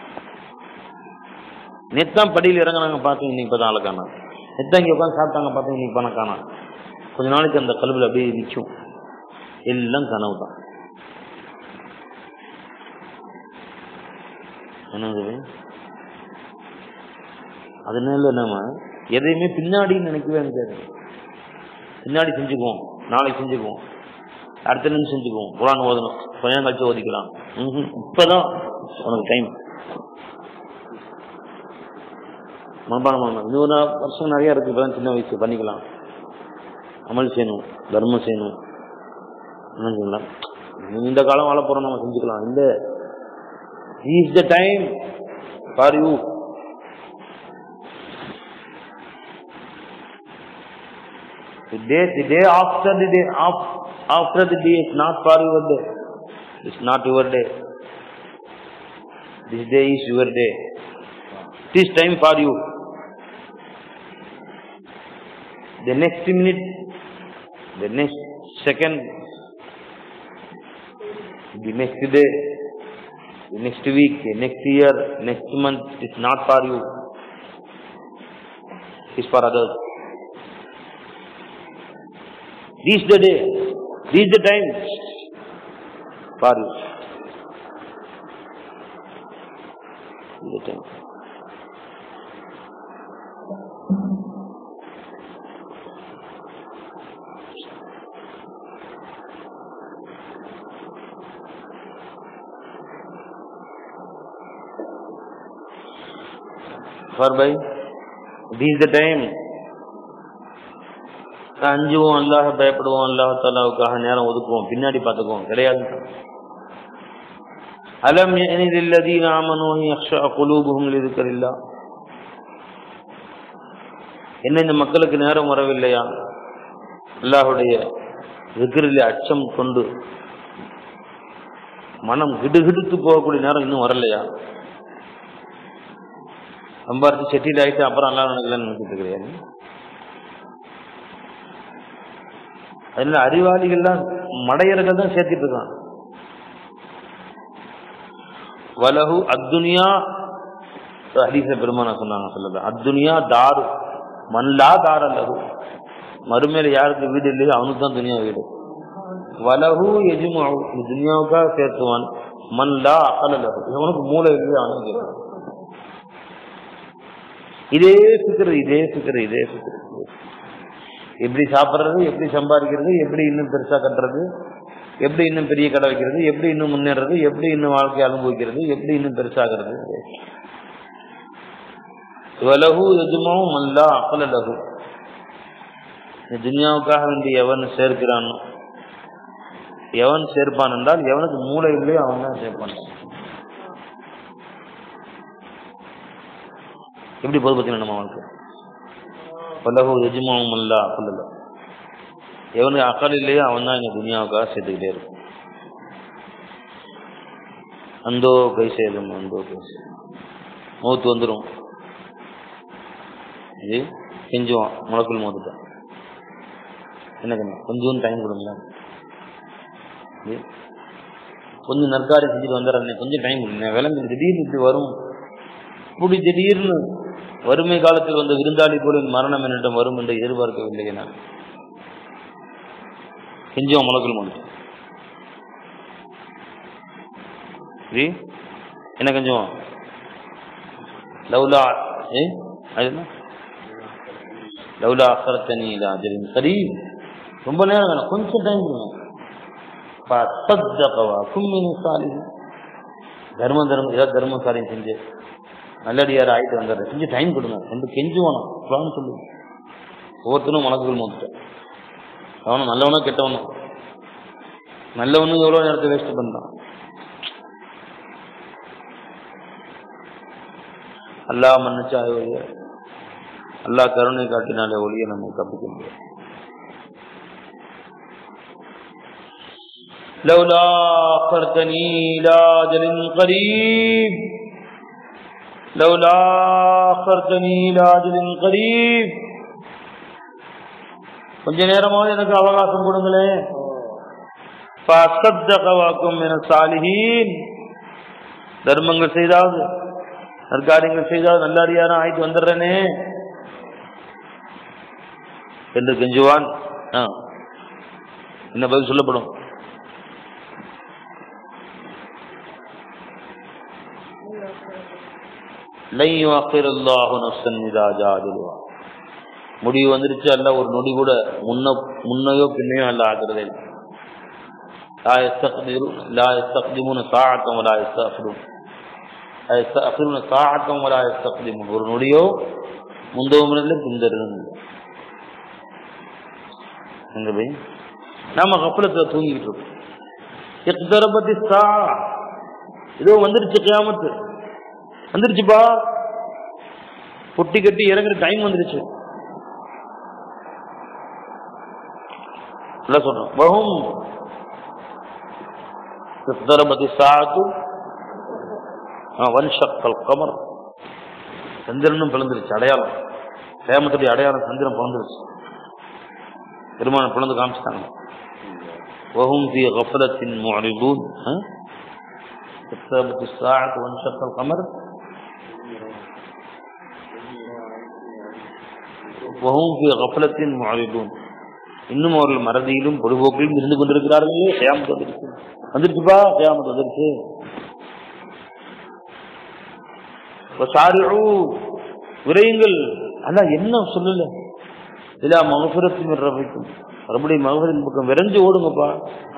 நேத்தான் படியில் இறங்குனாங்க பார்த்தீங்க இன்னைக்கு இப்போ தான் ஆளை காணா நேத்தான் இங்கே உட்காந்து சாப்பிட்டாங்க பார்த்தீங்க இன்னைக்கு பணம் காணா கொஞ்ச நாளைக்கு அந்த கல்வியில் அப்படியே நிற்கும் எல்லாம் கனவு தான் என்னது அதனால நம்ம எதையுமே பின்னாடி நினைக்கவே நினைக்காது பின்னாடி செஞ்சுக்குவோம் நாளைக்கு செஞ்சுக்குவோம் அடுத்த நிமிஷம் செஞ்சுக்குவோம் குரான் ஓதணும் கொஞ்ச நேரம் கழிச்சு ஓதிக்கலாம் ம்ஹும். இப்பதான் உனக்கு டைம் மனப்பாடம் பண்ணணும் இன்னும் ஒரு வருஷம் நிறைய இருக்கு இப்பதான் சின்ன வயசு பண்ணிக்கலாம் அமல் செய்யணும் தர்மம் செய்யணும் என்ன செய்யலாம் இந்த காலம் வாழ போறோம் நம்ம செஞ்சுக்கலாம் இந்த is the time for you The day, the day after the day, af- after the day is not for your day. It's not your day. This day is your day. It is time for you. The next minute, the next second, the next day, the next week, the next year, next month is not for you. It's for others. This the day, this the time for you. This the time. For by this the time அஞ்சுவோம் அல்லாஹ் பயப்படுவோம் அல்லாஹ் தாலாவுக்காக நேரம் ஒதுக்குவோம் பின்னாடி பார்த்துக்குவோம் கிடையாது அலம் الذين آمنوا أن يخشع قلوبهم لذكر الله என்ன இந்த மக்களுக்கு நேரம் வரவில்லையா அல்லாஹுடைய விக்கிரில் அச்சம் கொண்டு மனம் கிடுகிடுத்து போகக்கூடிய நேரம் இன்னும் வரலையா சம்பாரிச்சு செட்டில் ஆயிட்டு அப்புறம் அல்லாஹ் நினைக்கலன்னு நினைச்சிட்டு இருக்கிறேன் அதுல அறிவாளிகள்லாம் மடையர்கள் தான் சேர்த்துட்டு இருக்கான் வலகு அத்துனியா ஹதீஸ பெருமானா சொன்னாங்க சொல்லுங்க அத்துனியா தாரு மன்லா தார லகு மறுமையில யாருக்கு வீடு இல்லையோ அவனுக்கு தான் துனியா வீடு வலகு எஜுமா துனியாவுக்காக சேர்த்துவான் மல்லா அகலலகு இவனுக்கு மூளை இல்லையோ அவனுக்கு கேட்பான் இதே ஃபிக்ரு இதே ஃபிக்ரு இதே ஃபிக்ரு எப்படி சாப்பிட்றது எப்படி சம்பாதிக்கிறது எப்படி இன்னும் பெருசா கட்டுறது எப்படி இன்னும் பெரிய கடை வைக்கிறது எப்படி இன்னும் முன்னேறது எப்படி இன்னும் வாழ்க்கையை அனுபவிக்கிறது எப்படி இன்னும் பெருசாகிறது வலகு எஜுமாவும் மல்லா அகலலகு இந்த துன்யாவுக்காக வேண்டி எவன் சேர்க்கிறானோ எவன் சேர்ப்பான் என்றால் எவனுக்கு மூளை இல்லையோ அவன் தான் சேர்ப்பான் எப்படி போது பார்த்தீங்கன்னா நம்ம வாழ்க்கை பல்லகு எஜுமாவும் அல்லா அப்பல்ல எவனுக்கு அக்கல் இல்லையோ அவன் தான் இந்த துனியாவுக்காக சேர்த்துக்கிட்டே இருக்கும் அந்தோ கை சேதம் அந்தோ கை சேதம் மௌத்து வந்துடும் இது கெஞ்சுவான் முளக்குள் மோத்துட்டான் என்ன கண்ணு கொஞ்சம் டைம் கொடுங்களேன் இது கொஞ்சம் நற்காரி செஞ்சுட்டு வந்துடுறேன் கொஞ்சம் டைம் கொடுங்க விளங்கு திடீர்னு இப்படி வரும் இப்படி திடீர்னு வறுமை காலத்தில் வந்த விருந்தாளி போல மரணம் என்னிடம் வரும் என்று எதிர்பார்க்கவில்லை நான் கொஞ்சம் முளக்குள் மோந்துட்டேன் என்ன கொஞ்சம் லவ்லா ஏ அது என்ன லவ்லா அக்கரத்தனி அஜரின் சரி ரொம்ப நேரம் வேணும் கொஞ்சம் டைம் கொடுங்க தர்மம் தர்மம் ஏதாவது தர்ம காரியம் செஞ்சு நல்லடியார் ஆயிட்டு வந்துடுறேன் செஞ்சு டைம் கொடுங்க ரெண்டு கெஞ்சு வேணும் பிளான் சொல்லுங்க ஒவ்வொருத்தரும் மனசுக்குள் மோத்துட்டேன் அவனும் நல்லவனோ கெட்டவனோ நல்லவனும் எவ்வளோ நேரத்தை வேஸ்ட் பண்ணான் அல்லா மன்னிச்சா ஒழிய அல்லா கருணை காட்டினாலே ஒழிய நம்ம தப்பிக்க முடியாது لولا أخرتني إلى أجل قريب لولا أخرتني إلى أجل قريب கொஞ்ச நேரமாவது எனக்கு அவகாசம் கொடுங்களே வாக்கும் என சாலிஹீன் தர்மங்கள் செய்தாவது நற்காரியங்கள் செய்தாவது நல்லாரியாரும் ஆயிட்டு வந்துடுறேனே என்று கெஞ்சுவான் என்ன பதில் சொல்லப்படும் முடிவு வந்துருச்சு அல்ல ஒரு நொடி கூட முன்ன முன்னையோ பின்னையோ அல்ல ஆகிறதே ஒரு நொடியோ முந்தவும் இல்லை பிந்தரும் நாம கப்பலத்துல தூங்கிட்டு இருக்கோம் எத்தரபத்தி சா இதோ வந்துருச்சு கியாமத்து வந்துருச்சுப்பா பொட்டி கட்டி இறங்குற டைம் வந்துருச்சு சொல்றோம் பகும் اقتربت الساعة وانشق القمر சந்திரனும் பிளந்துருச்சு அடையாளம் சேமத்துடைய அடையாளம் சந்திரன் பிளந்துருச்சு பெருமான் பிளந்து காமிச்சிட்டாங்க وهم في غفلة معرضون اقتربت الساعة وانشق القمر وهم في غفلة معرضون இன்னும் அவர்கள் மறதியிலும் பொதுபோக்கிலும் இருந்து கொண்டிருக்கிறார்களே சேமத்து வந்துருச்சு வந்துருச்சுப்பா சேமத்து வந்துருச்சு விரையுங்கள் அல்ல என்ன சொல்லல இல்ல மகசுரத்தின் ரபிக்கும் மறுபடியும் மகசரின் பக்கம் விரைஞ்சு ஓடுங்கப்பா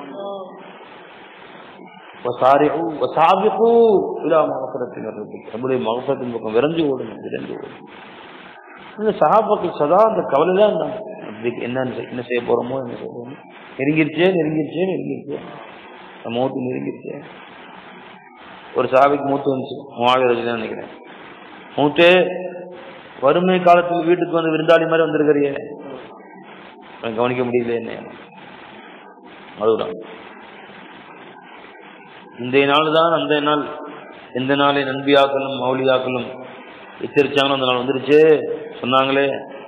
மகசரத்தின் பக்கம் விரைஞ்சு ஓடுங்க விரைஞ்சு ஓடுங்க இந்த சகாபாக்கள் சதா அந்த கவலை தான் இருந்தாங்க என்ன என்ன செய்ய போறோமோ என்ன செய்ய போறோமோ நெருங்கிருச்சே நெருங்கிருச்சே நெருங்கிருச்சே மூத்து நெருங்கிருச்சே ஒரு சாவிக்கு மூத்து வந்துச்சு மூவாயிரம் நினைக்கிறேன் மூத்தே வறுமை காலத்தில் வீட்டுக்கு வந்து விருந்தாளி மாதிரி வந்திருக்கிறியே கவனிக்க முடியல என்ன அதுதான் இந்த நாள் தான் அந்த நாள் எந்த நாளை நண்பியாக்களும் மௌலியாக்களும் எச்சரிச்சாங்கன்னு அந்த நாள் வந்துருச்சு சொன்னாங்களே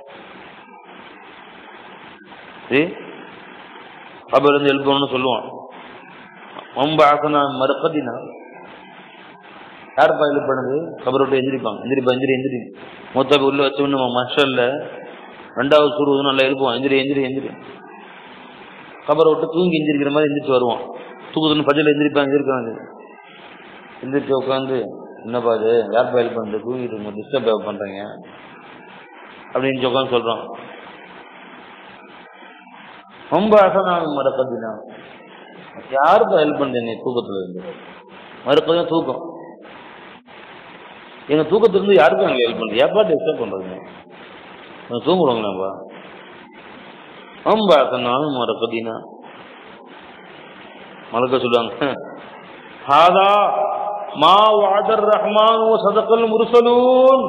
கபர் இருந்து எழுப்பணும்னு சொல்லுவான் ரொம்ப ஆசனா மறுப்பதினா யாருப்பா எழுப்பினது கபர் விட்டு எந்திரிப்பாங்க எந்திரிப்பா எந்திரி எந்திரி மூத்தாப்பி உள்ள வச்சோன்னு நம்ம மஷல்ல ரெண்டாவது சூறு நல்லா எழுப்புவான் எந்திரி எந்திரி எந்திரி கபரை விட்டு தூங்கி எந்திரிக்கிற மாதிரி எந்திரிச்சு வருவான் தூக்குதுன்னு பஜ்ஜில் எந்திரிப்பான் எந்திரிக்காங்க எந்திரிச்சு உட்காந்து என்னப்பா இது யார் பயல் பண்ணுறது தூங்கிட்டு டிஸ்டர்ப் பண்றீங்க அப்படின்னு உட்காந்து சொல்றான் ரொம்ப அசனாக மறக்கத்தினா யாருப்பா ஹெல்ப் பண்றீங்க தூக்கத்துல இருந்து மறுப்பதான் தூக்கம் எங்க தூக்கத்துல இருந்து யாருக்கும் அங்கே ஹெல்ப் பண்றீங்க ஏப்பா டிஸ்டர்ப் பண்றீங்க கொஞ்சம் தூங்குறோங்களாப்பா ரொம்ப அசனாக மறக்கத்தினா மலக்க சொல்லுவாங்க ஹாதா மா வாதர் ரஹ்மான் சதக்கல் முருசலூன்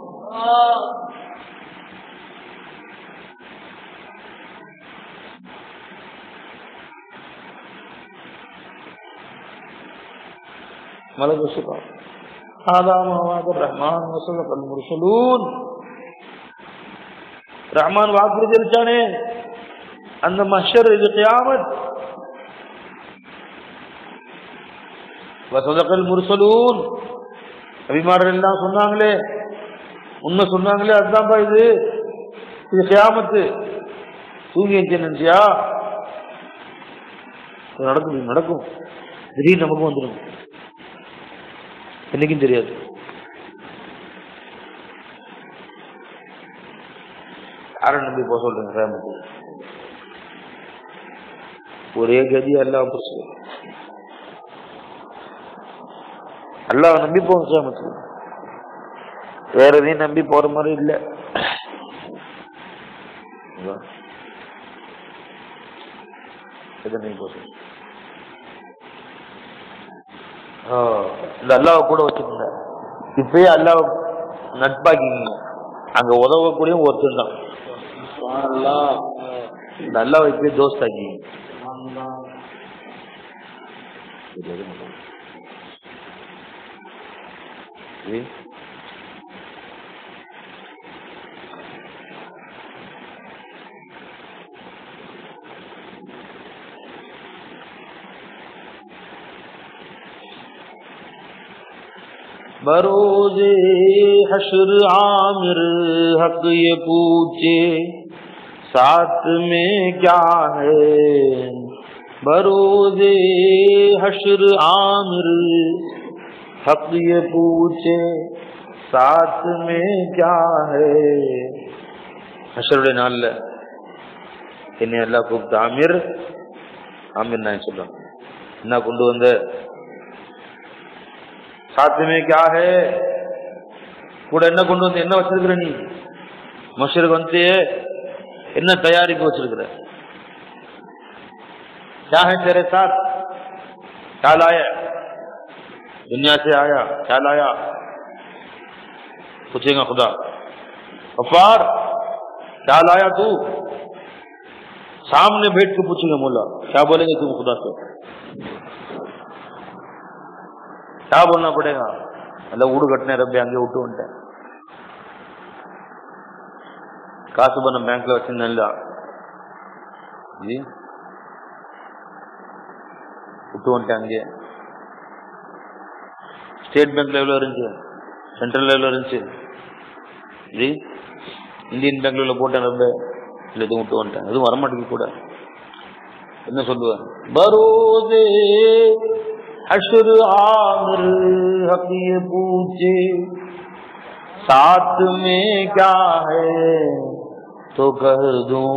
ملك الشيطان هذا ما وعد الرحمن وصدق المرسلون ரஹ்மான் வாக்குறுதி அளிச்சானே அந்த மஷர் இது கியாமத் வசதகல் முர்சலூன் அபிமாரர் எல்லாம் சொன்னாங்களே உண்மை சொன்னாங்களே அதுதான்ப்பா இது இது கியாமத்து தூங்கி நினைச்சியா நடக்கும் இது நடக்கும் திடீர்னு நமக்கு வந்துடும் என்னைக்கும் தெரியாது யாரை நம்பி போக சொல்றீங்க ரேமத்து ஒரே கதி அல்லாஹ் பிடிச்சது அல்லாஹ் நம்பி போங்க சேமத்து வேற எதையும் நம்பி போற மாதிரி இல்ல எதை நம்பி போக சொல்றீங்க? ஆ, இந்த அல்லாவை கூட வச்சுக்கோங்க இப்பயே அல்லாவை நட்பாக்கிங்க அங்க உதவக்கூடிய ஒருத்தன் தான் இந்த அல்லாவை இப்பயே தோஸ்தாக்கி बरोज हशर आमिर हक ये पूछे साथ में क्या है बरोज हशर आमिर हक ये पूछे साथ में क्या है ஹஷருடைய நாள்ல என்னை எல்லாம் கூப்பிட்டு ஆமீர் ஆமீர் நான் சொல்றேன் என்ன கொண்டு வந்த சாத்தியமே கியா ஹே கூட என்ன கொண்டு வந்து என்ன வச்சிருக்கிற நீ மஷருக்கு வந்து என்ன தயாரிப்பு வச்சிருக்கிற क्या है तेरे साथ क्या लाया दुनिया से आया क्या लाया पूछेगा खुदा गफ्फार क्या लाया तू सामने बैठ के पूछेगा मोला क्या बोलेंगे तुम खुदा से क्या बोलना पड़ेगा मतलब ऊड़ कटने रब्बे अंगे விட்டு வந்துட்டேன் காசு பணம் பேங்க்ல வச்சிருந்தேன்ல ஜி விட்டு வந்துட்டேன் அங்கே ஸ்டேட் பேங்க்ல எவ்வளவு இருந்துச்சு சென்ட்ரல் எவ்வளவு இருந்துச்சு ஜி இந்தியன் பேங்க்ல உள்ள போட்டேன் ரொம்ப இல்லை எதுவும் விட்டு வந்துட்டேன் எதுவும் வரமாட்டேங்குது கூட என்ன சொல்லுவேன் பரோதே हशर आमिर हक ये पूछे साथ में क्या है तो कह दूं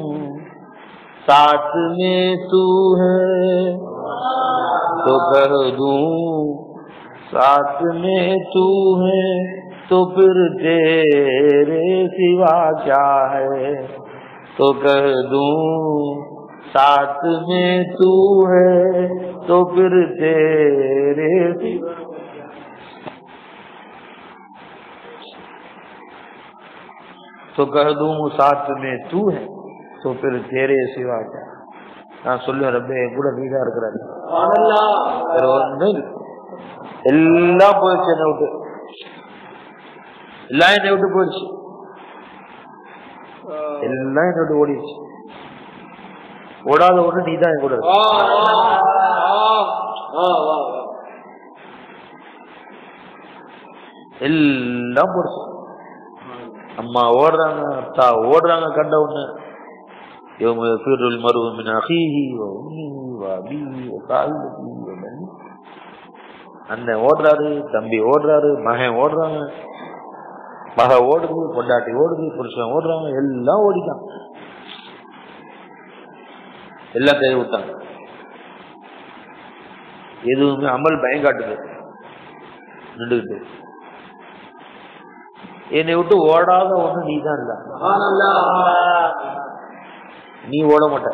साथ में तू है तो कह दूं साथ में तू है तो फिर तेरे सिवा क्या है तो कह दूं साथ में तू है तो फिर तेरे सिवा तो कह दूं साथ में तू है तो फिर तेरे सिवा क्या நான் சொல்லுவேன் ரப்பே என் கூட நீதான் இருக்கிறாரு வேற ஒண்ணும் இல்ல. எல்லாம் போயிடுச்சு என்னை விட்டு எல்லாம் என்னை விட்டு போயிடுச்சு எல்லாம் என்னை விட்டு ஓடிடுச்சு ஓடாத ஒண்ணு நீதான் என் கூட இருக்க. எல்லாம் போடுச்சு அம்மா ஓடுறாங்க அத்தா ஓடுறாங்க கண்ட உடனே يوم يفر المرء من أخيه وأمه وأبيه وصاحبته وبنيه அண்ணன் ஓடுறாரு தம்பி ஓடுறாரு மகன் ஓடுறாங்க மக ஓடுது பொண்டாட்டி ஓடுது புருஷன் ஓடுறாங்க எல்லாம் ஓடிட்டான் எல்லாம் கை விட்டாங்க எதுவுமே அமல் பயம் காட்டுது நின்றுகிட்டு என்னை விட்டு ஓடாத ஒண்ணு நீ தான் இல்ல நீ ஓட மாட்ட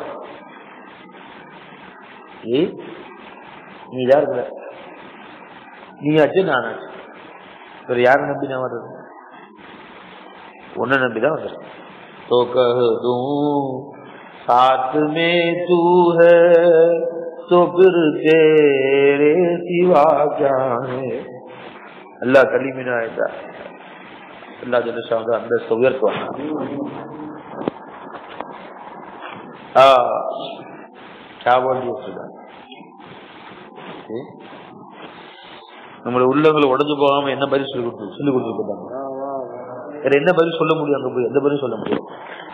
ஏ நீ தான் இருக்கிற நீ ஆச்சு நானாச்சு வேற யாரை நம்பி நான் வர்றது உன்னை நம்பி தான் வர்றேன் तो कह दूं साथ में तू है तो फिर तेरे सिवा क्या है अल्लाह कलीमिना आयता अल्लाह जल शाह अंदर से उयर्तवान हाँ क्या बोल दिया खुदा நம்மளோட உள்ளங்களை உடஞ்சு போகாம என்ன பதில் சொல்லி கொடுத்து சொல்லி கொடுத்துருக்காங்க வேற என்ன பதில் சொல்ல முடியும் அங்க போய் எந்த பதில் சொல்ல முடியும்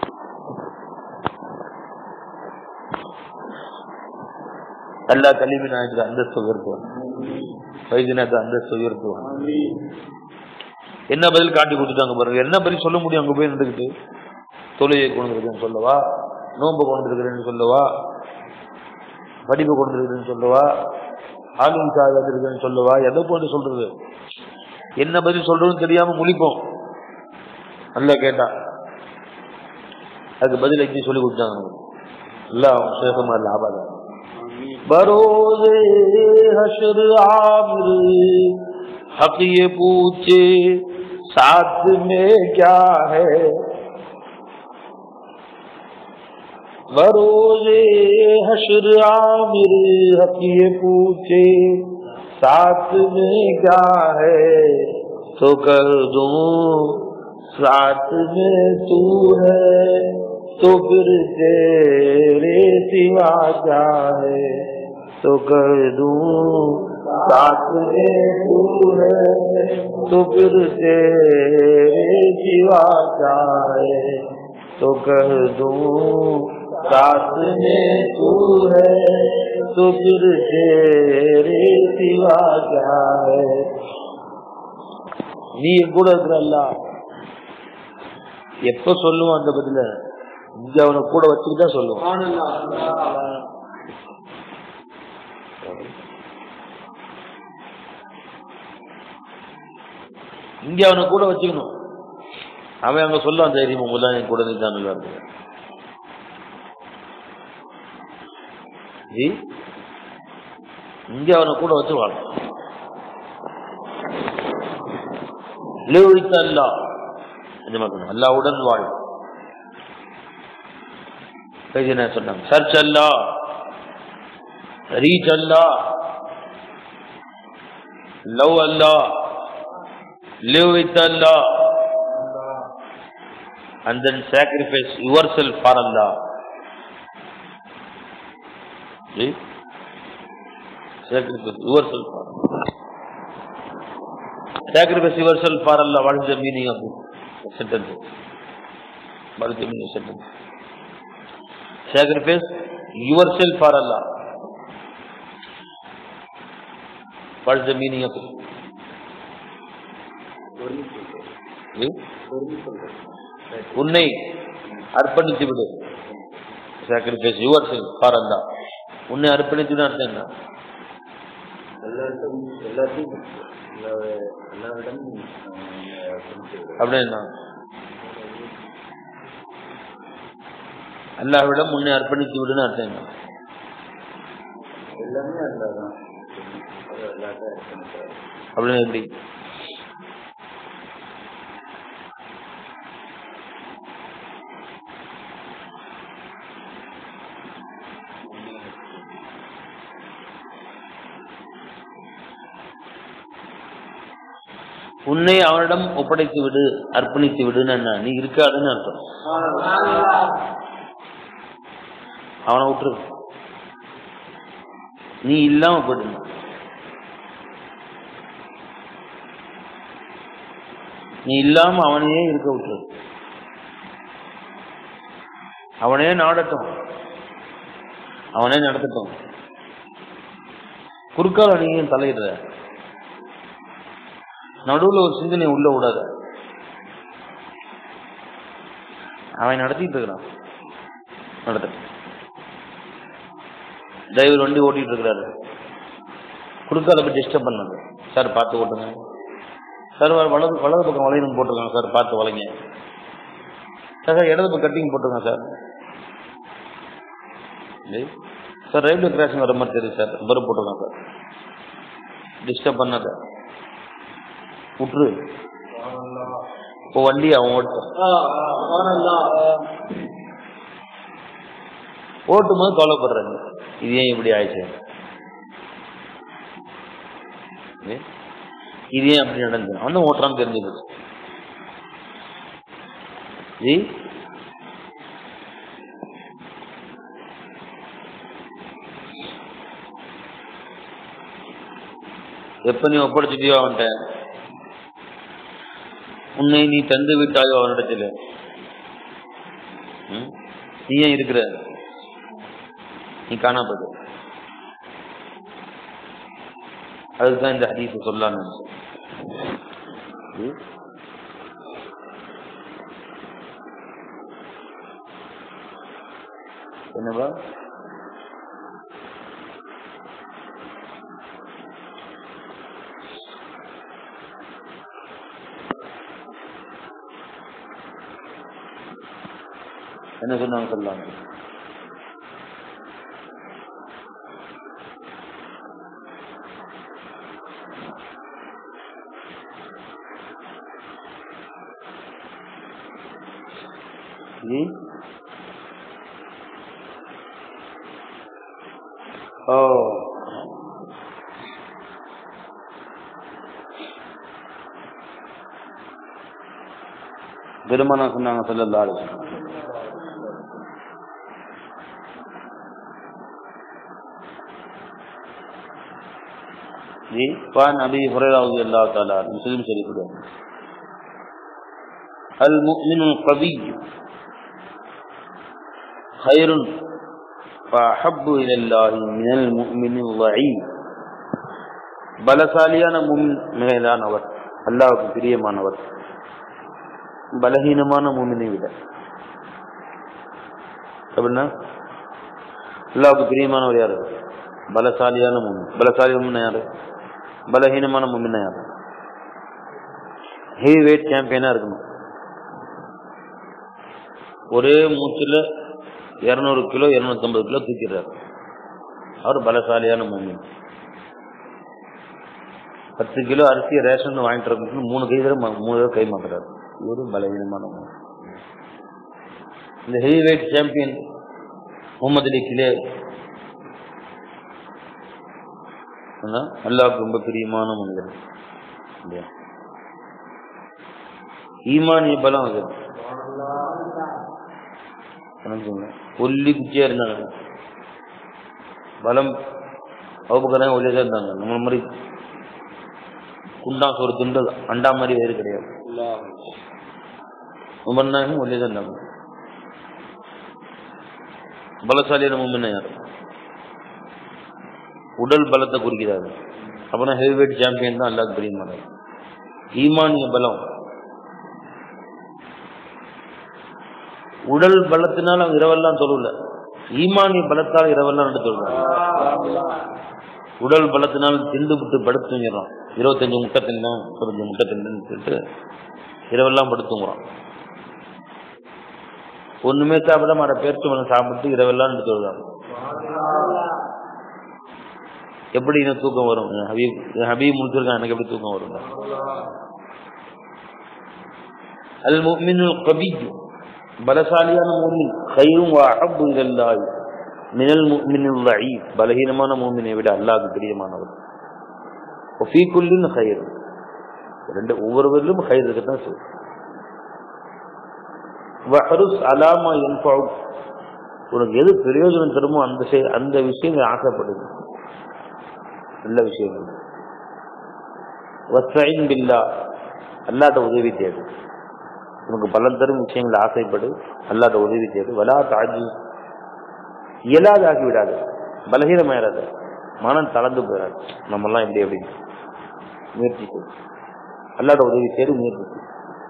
எல்லா கல்வி நாயக்கு அந்தஸ்து உயர்த்துவான் வைத்தியநாத அந்தஸ்து உயர்த்துவான் என்ன பதில் காட்டி கொடுத்துட்டாங்க பாருங்க என்ன பதில் சொல்ல முடியும் அங்க போய் நின்றுக்கிட்டு தொழுகை கொண்டு இருக்கிறேன்னு சொல்லவா நோன்பு கொண்டு இருக்கிறேன்னு சொல்லவா படிப்பு கொண்டு இருக்கிறேன்னு சொல்லவா ஆளும் சாக இருக்கிறேன்னு சொல்லவா எதை போட்டு சொல்றது என்ன பதில் சொல்றதுன்னு தெரியாம முழிப்போம் நல்லா கேட்டா அதுக்கு பதில் எப்படி சொல்லி கொடுத்தாங்க எல்லாம் சேகமா லாபாதான் बरोजे हशर आमिर हक ये पूछे साथ में क्या है बरोजे हशर आमिर हक ये पूछे साथ में क्या है तो कर दूं साथ में तू है तो फिर तेरे सिवा क्या है तो कर दूं साथ में तू है तो फिर तेरे सिवा क्या है तो कर दूं साथ में तू है तो फिर तेरे सिवा क्या है நீ என் கூட இருக்கிறல்ல எப்ப சொல்லுவான் அந்த பதில இங்க அவனை கூட வச்சுக்கிட்டு தான் சொல்லுவான் இங்க அவனை கூட வச்சுக்கணும் அவன் அங்க சொல்லுவான் தைரியம் உங்க என் கூட நீ தான் நல்லா இருக்கு ஜி, இங்க அவனை கூட வச்சு வாழ அல்லா அல்லாவுடன் வாழ் என்ன சொன்னாங்க search Allah reach Allah love Allah live with Allah and then sacrifice yourself for Allah. See? Sacrifice yourself for Allah. Sacrifice yourself for Allah. What is the meaning of this sentence? What is the meaning of the sentence? Sacrifice yourself for Allah. What is the meaning of it? Hmm? உன்னை அர்ப்பணித்து விடு sacrifice your self for Allah உன்னை அர்ப்பணித்து அர்த்தம் என்ன எல்லாருக்கும் எல்லாத்தையும் எல்லா- எல்லாரிடமும் அப்படின்னா அல்லாஹ்விடம் உன்னை அர்ப்பணித்து விடுன்னு அர்த்தம் என்ன எல்லாமே அல்லாதான் எல்லாத்தையும் இருக்கணும் அப்படின்னு எப்படி உன்னை அவனிடம் ஒப்படைத்து விடு அர்ப்பணித்து விடுன்னு என்ன நீ இருக்காதுன்னு அர்த்தம் அவனை விட்டுரு நீ இல்லாம போயிடணும் நீ இல்லாம அவனையே இருக்க விட்டுரு அவனே நாடட்டும் அவனே நடத்தட்டும் குறுக்கால நீங்க தலையிடுற நடுவுல ஒரு சிந்தனை உள்ள விடாத அவன் நடத்திட்டு இருக்கிறான் நடத்த டிரைவர் வண்டி ஓட்டிட்டு இருக்கிறாரு குறுக்கால போய் டிஸ்டர்ப் பண்ணாங்க சார் பார்த்து ஓட்டுங்க சார் வலது வலது பக்கம் வளையணும் போட்டிருக்காங்க சார் பார்த்து வளைங்க சார் சார் இடது பக்கம் கட்டிங் போட்டிருக்காங்க சார் டேய், சார் ரயில்வே கிராசிங் வர மாதிரி தெரியுது சார் நம்பர் போட்டிருக்காங்க சார் டிஸ்டர்ப் பண்ணாத விட்டுரு இப்போ வண்டி அவன் ஓட்டும் ஓட்டும் போது கவலைப்படுறாங்க இது ஏன் இப்படி ஆயிடுச்சு ஏ? இது ஏன் அப்படி நடந்தது அவன் தான் ஓட்டுறான்னு தெரிஞ்சது ஜி எப்ப நீ ஒப்படைச்சிட்டியோ அவன்கிட்ட உன்னை நீ தந்து விட்டாயோ அவனிடத்தில் ம்? நீ ஏன் இருக்கிற நீ காணாப்பது அதுதான் இந்த ஹதீஸ் சொல்லலாம்னு நினைச்சேன். ம்? என்னவா என்ன சொன்னாங்க சொல்லலாம் जी ओ பெருமானா சொன்னாங்க சொல்லல்லா जी وعن ابي هريره رضي الله تعالى عنه مسلم شريف ده المؤمن القوي خير فأحب إلى الله من المؤمن الضعيف பலசாலியான முமின் மேலானவர் அல்லாவுக்கு பிரியமானவர் பலகீனமான முமினை விட அப்படின்னா அல்லாவுக்கு பிரியமானவர் யாரு பலசாலியான முமின் பலசாலி முமின் யாரு பலகீனமான முமின் யாரு ஹெவி வெயிட் சாம்பியனா இருக்கணும் ஒரே மூச்சுல இருநூறு கிலோ இருநூத்தம்பது கிலோ தூக்கிடுறாரு அவர் பலசாலியான மூமின் பத்து கிலோ அரிசி ரேஷன் வாங்கிட்டு வரதுக்கு மூணு கை தடவை ம- மூணு தடவை கை மாத்துறாரு இவரு பலவீனமான மூமின். இந்த heavyweight champion Muhammad Ali Clay ஆனா, அல்லாஹ்வுக்கு ரொம்ப பிரியமான மனிதர் இல்லையா ஈமானிய பலம் அது நினைச்சுங்க ஒல்லி குச்சியா இருந்தாங்க பலம் அவுபக்கராங்க ஒல்லியா தான் இருந்தாங்க நம்மள மாதிரி குண்டா சோறு துண்டு அண்டா மாதிரி வேறு கிடையாது உமர்னாயும் ஒல்லியா தான் இருந்தாங்க பலசாலியான மும்மின யார் உடல் பலத்தை குறிக்கிறாரு அப்பனா ஹெவி வெயிட் சாம்பியன் தான் அல்லாஹ் பிரியமானது ஈமானிய பலம் உடல் பலத்தினால் அவங்க இரவெல்லாம் தொழுல ஈமானிய பலத்தால் இரவெல்லாம் நடந்து தொழுவாங்க உடல் பலத்தினால் திண்டு விட்டு படுத்து தூங்கிடுறான் இருபத்தஞ்சு முட்டை தின்னும் முப்பத்தஞ்சு முட்டை தின்னு சொல்லிட்டு இரவெல்லாம் படுத்து தூங்குறான் ஒண்ணுமே சாப்பிடாம அரை பேர்த்து மலம் சாப்பிட்டு இரவெல்லாம் நடந்து தொழுவாங்க எப்படி எனக்கு தூக்கம் வரும் என் ஹபீப் என் ஹபீப் முடிச்சிருக்கான் எனக்கு எப்படி தூக்கம் வரும் அல் முஃமினுல் கபிய் பலசாலியான மூமின் கைரும் அஹப்பு இலல்லாஹ் மினல் முஃமினில் ضعيف பலஹீனமான மூமினை விட அல்லாஹ்வுக்கு பிரியமானவர் وفي كل خير ரெண்டு ஒவ்வொருவரிலும் خير இருக்கத்தான் செய்யும் வஹருஸ் அலாமா யன்ஃபஉ உனக்கு எது பிரயோஜனம் தருமோ அந்த செய்- அந்த விஷயங்கள் ஆசைப்படுது நல்ல விஷயங்கள் வஸ்தஈன் பில்லா அல்லாட்ட உதவி தேடு உனக்கு பலன் தரும் விஷயங்களை ஆசைப்படு அல்லாட்ட உதவி தேடு வலா தாஜி இயலாதாகி விடாது பலகீனமாயிடாது மனம் தளர்ந்து போயிடாது நம்மெல்லாம் எப்படி எப்படி முயற்சி செய். அல்லாட்ட உதவி தேடு முயற்சி செய்.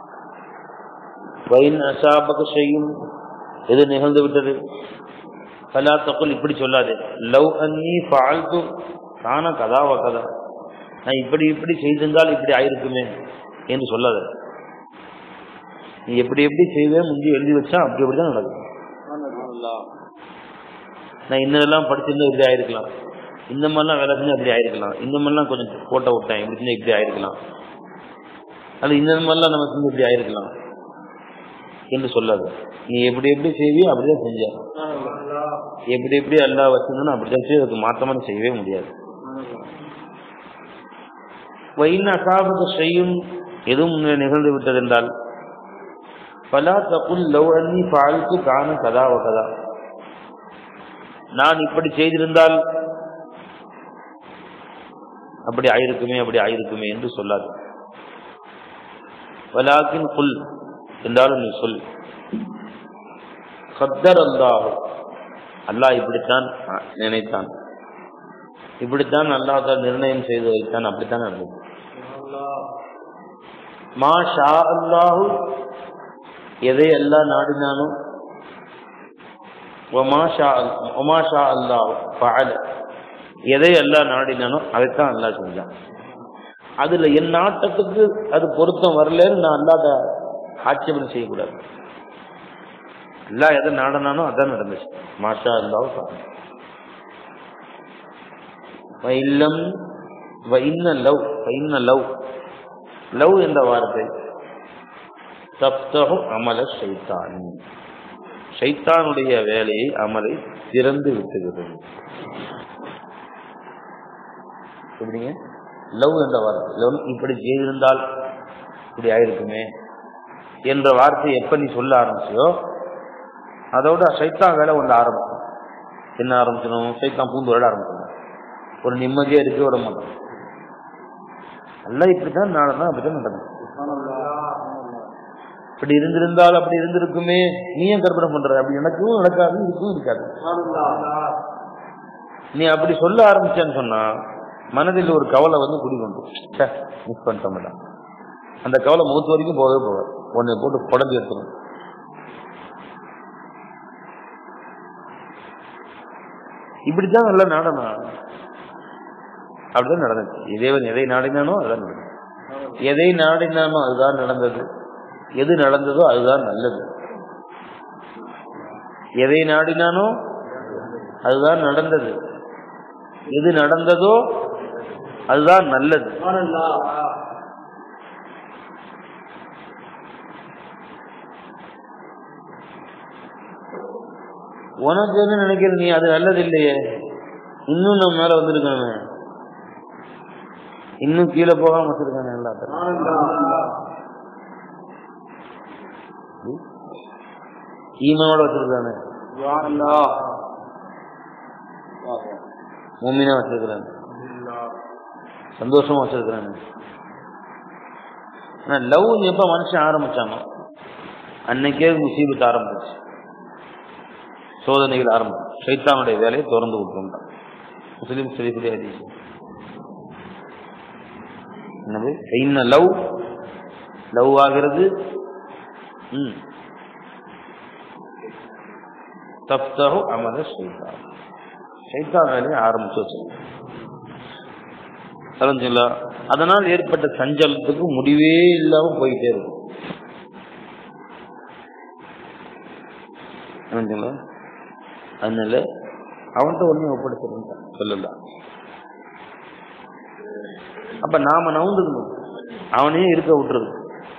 வைன் அசாபக செய்யும் எது நிகழ்ந்து விட்டது ஃபலா தகுல் இப்படி சொல்லாதே லவ் அன்னி ஃபால்து கான கதாவ கதா நான் இப்படி இப்படி செய்திருந்தால் இப்படி ஆயிருக்குமே என்று சொல்லாத நீ எப்படி எப்படி செய்வேன் முந்தி எழுதி வச்சா அப்படி அப்படி தான் நடக்கும் நான் இன்னதெல்லாம் படிச்சிருந்தா இப்படி ஆயிருக்கலாம் இந்த மாதிரிலாம் வேலை செஞ்சா இப்படி ஆயிருக்கலாம் இந்த மாதிரிலாம் கொஞ்சம் போட்டோ விட்டேன் இப்படி செஞ்சா இப்படி ஆயிருக்கலாம் அது இந்த மாதிரிலாம் நம்ம செஞ்சு இப்படி ஆயிருக்கலாம் என்று சொல்லாத நீ எப்படி எப்படி செய்வியோ அப்படிதான் செஞ்ச எப்படி எப்படி எல்லாம் வச்சிருந்தோம் அப்படிதான் செய்ய அதுக்கு மாற்றமா நீ செய்யவே முடியாது வயின் அசாபக செய்யும் எதுவும் உன்னை நிகழ்ந்து விட்டது என்றால் பலா தகுல் லவ் அன்னி ஃபால்து கான கதா வ கதா நான் இப்படி செய்திருந்தால் அப்படி ஆயிருக்குமே அப்படி ஆயிருக்குமே என்று சொல்லாது வலாக்கின் புல் என்றாலும் நீ சொல் கத்தர் அல்லாஹ் அல்லாஹ் இப்படித்தான் நினைத்தான் இப்படித்தான் அல்லாஹ் தான் நிர்ணயம் செய்து வைத்தான் அப்படித்தான் நடந்தது மா ஷா அல்லாஹு எதை அல்லாஹ் நாடினானோ ஒமா ஷா ஒமா ஷா அல்லாஹ் ஃபஅல எதை அல்லாஹ் நாடினானோ அதைத்தான் அல்லாஹ் செஞ்சான் அதுல என் நாட்டத்துக்கு அது பொருத்தம் வரலன்னு நான் அல்லாத ஆட்சேபனை செய்யக்கூடாது அல்லாஹ் எதை நாடினானோ அதான் நடந்துச்சு மாஷா அல்லாஹ் ஃபஅல வைல்லம் வைன்ன லவ் வைன்ன லவ் லவ் என்ற வார்த்தை தப்தகு அமல ஷைத்தான் ஷைத்தானுடைய வேலையை அமலை திறந்து விட்டுகிறது எப்படிங்க லவ் என்ற வார்த்தை லவ் இப்படி செய்திருந்தால் இப்படி ஆயிருக்குமே என்ற வார்த்தை எப்ப நீ சொல்ல ஆரம்பிச்சியோ அதோட சைத்தான் வேலை ஒன்று ஆரம்பிக்கும் என்ன ஆரம்பிச்சிடும் சைத்தான் பூந்து விளையாட ஆரம்பிச்சிடும் ஒரு நிம்மதியா இருக்க விட மாட்டோம் எல்லாம் இப்படித்தான் நாளதான் அப்படித்தான் நடக்கும் இப்படி இருந்திருந்தால் அப்படி இருந்திருக்குமே நீ ஏன் கற்பனை பண்ற அப்படி எனக்கும் நடக்காது இதுக்கும் இருக்காது நீ அப்படி சொல்ல ஆரம்பிச்சேன்னு சொன்னா மனதில் ஒரு கவலை வந்து குடிக்கொண்டு மிஸ் பண்ணிட்டோம்ல அந்த கவலை மூத்து வரைக்கும் போகவே போகாது உன்னை போட்டு புடஞ்சு எடுத்துடும் இப்படித்தான் நல்லா நாடணும் அப்படிதான் நடந்துச்சு இறைவன் எதை நாடினானோ அதுதான் நடந்தது எதை நாடினானோ அதுதான் நடந்தது எது நடந்ததோ அதுதான் நல்லது எதை நாடினானோ அதுதான் நடந்தது எது நடந்ததோ அதுதான் நல்லது உனக்கு என்ன நினைக்கிற நீ அது நல்லது இல்லையே இன்னும் நம்ம மேல வந்திருக்கணுமே இன்னும் கீழே போகாம வச்சிருக்கானே எல்லாத்தையும் ஈமாவோட வச்சிருக்கானே மூமினா வச்சிருக்கிறாங்க சந்தோஷமா வச்சிருக்கிறாங்க ஆனா லவ் எப்ப மனுஷன் ஆரம்பிச்சானோ அன்னைக்கே முசீபத்து ஆரம்பிச்சு சோதனைகள் ஆரம்பிச்சு சைத்தானுடைய வேலையை திறந்து விட்டுட்டான் முஸ்லீம் ஷரீஃபுடைய ஹதீஸ் என்னது இன்ன லவ் லவ் ஆகிறது ம் தப்தகு அமத ஷைத்தான் ஷைத்தான் வேலையை ஆரம்பிச்சு வச்சு தெரிஞ்சுங்களா அதனால் ஏற்பட்ட சஞ்சலத்துக்கு முடிவே இல்லாம போயிட்டே இருக்கும் தெரிஞ்சுங்களா அதனால அவன்கிட்ட ஒன்னும் ஒப்படைச்சிருந்தான் சொல்லலாம் அப்ப நாம நவுந்துக்கணும் அவனையே இருக்க விட்டுறது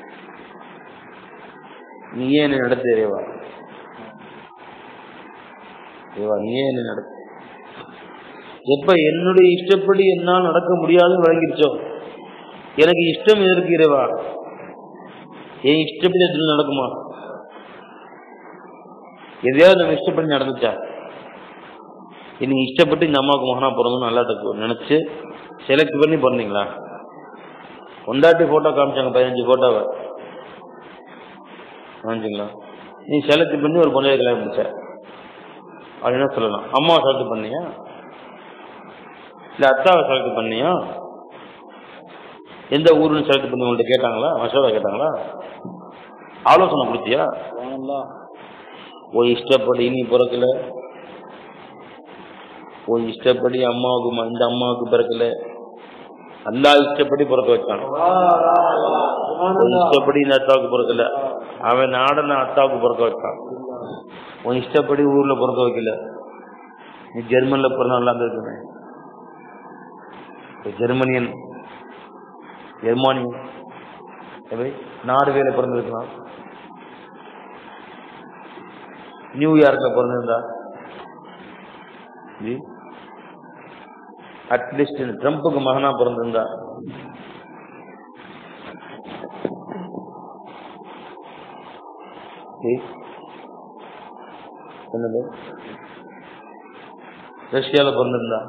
நீயே என்னை நடத்து இறைவா இறைவா நீயே என்னை நடத்து எப்ப என்னுடைய இஷ்டப்படி என்னால் நடக்க முடியாதுன்னு வழங்கிருச்சோ எனக்கு இஷ்டம் எதற்கு இறைவா என் இஷ்டப்படி அது நடக்குமா எதையாவது நம்ம இஷ்டப்படி நடந்துச்சா நீங்க இஷ்டப்பட்டு இந்த அம்மாவுக்கு மகனா பிறந்தோம் நல்லா நினைச்சு செலக்ட் பண்ணி பிறந்தீங்களா பொண்டாட்டி போட்டோ காமிச்சாங்க பதினஞ்சு போட்டோவை காமிச்சிங்களா நீ செலக்ட் பண்ணி ஒரு பொண்ணை கல்யாணம் முடிச்ச அப்படின்னு சொல்லலாம் அம்மாவை செலக்ட் பண்ணியா இல்ல அத்தாவை செலக்ட் பண்ணியா எந்த ஊருன்னு செலக்ட் பண்ணி உங்கள்ட்ட கேட்டாங்களா மசோதா கேட்டாங்களா ஆலோசனை கொடுத்தியா உன் இஷ்டப்படி நீ பிறக்கல உன் இஷ்டப்படி அம்மாவுக்கு ம- இந்த அம்மாவுக்கு பிறக்கல அல்லா இஷ்டப்படி பிறக்க வச்சான் உன் இஷ்டப்படி இந்த அத்தாவுக்கு பிறக்கல அவன் நாடன அத்தாவுக்கு பிறக்க வச்சான் உன் இஷ்டப்படி ஊர்ல பிறக்க வைக்கல நீ ஜெர்மன்ல பிறந்த நல்லா இருந்திருக்குமே இப்ப ஜெர்மனியன் ஜெர்மானியன் எப்படி நார்வேல பிறந்திருக்கலாம் நியூயார்க்ல பிறந்திருந்தா ஜி அட்லீஸ்ட் ட்ரம்ப்புக்கு மகனா பிறந்திருந்தா ஜி என்னது ரஷ்யால பிறந்திருந்தா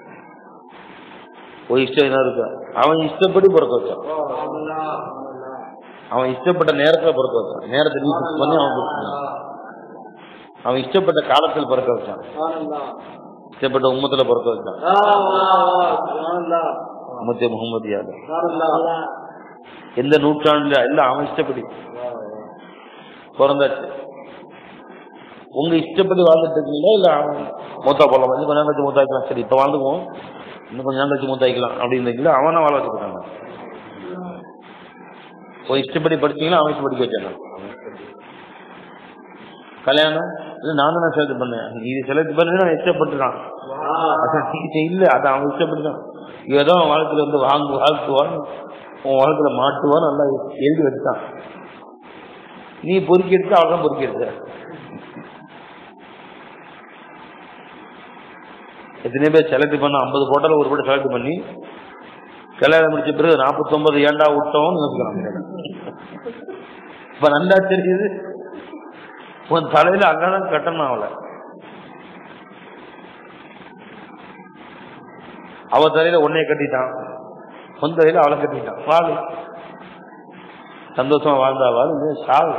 ஒரு இஷ்டம் என்ன இருக்கா அவன் இஷ்டப்படி பிறக்க வச்சான் அவன் இஷ்டப்பட்ட நேரத்துல பிறக்க வச்சான் நேரத்தை நீ fix பண்ணி அவன் fix பண்ணான். அவன் இஷ்டப்பட்ட காலத்தில் பிறக்க வச்சான் இஷ்டப்பட்ட உம்மத்துல பிறக்க வச்சான் உம்மத்தே முகமது யாதவ் எந்த நூற்றாண்டுல இல்ல அவன் இஷ்டப்படி பிறந்தாச்சு உங்க இஷ்டப்படி வாழ்ந்துட்டு இருக்கீங்களா இல்ல அவன் மூத்தா போலாம் வந்து கொஞ்ச நேரம் கழிச்சு மூத்தாக்கலாம் சரி இப்ப வாழ்ந்துக்குவோம் இன்னும் கொஞ்ச நேரம் கழிச்சு மூத்தாக்கலாம் அப்படின்னு இருக்கீங்களா அவனை வாழ வச்சுக்கிறாங்க ஒரு இஷ்டப்படி படிச்சீங்களா அவன் இஷ்டப்படி வச்சாங்க கல்யாணம் இல்ல நான் தான் செலக்ட் பண்ணேன் நீ செலக்ட் பண்ணி நான் இஷ்டப்பட்டுதான் அதான் நீ இல்ல அது அவன் இஷ்டப்பட்டுதான் ஏதோ அவன் வாழ்க்கையில வந்து வாங்கு வாழ்த்துவான் உன் வாழ்க்கையில மாட்டுவான் நல்லா எழுதி வச்சுட்டான் நீ பொறுக்கி எடுத்து அவள் தான் பொறுக்கி எடுத்த எத்தனை பேர் செலக்ட் பண்ண ஐம்பது போட்டோல ஒரு போட்டோ செலக்ட் பண்ணி கல்யாணம் முடிச்ச பிறகு நாற்பத்தொன்பது ஏண்டா விட்டோம்னு யோசிக்கிறாங்க இப்ப நல்லா தெரியுது உன் தலையில அங்கதான் கட்டணும் அவளை அவ தலையில உன்னைய கட்டிட்டான் உன் தலையில அவளை கட்டிட்டான் வாழு சந்தோஷமா வாழ்ந்தா வாழு இல்லையா சாவு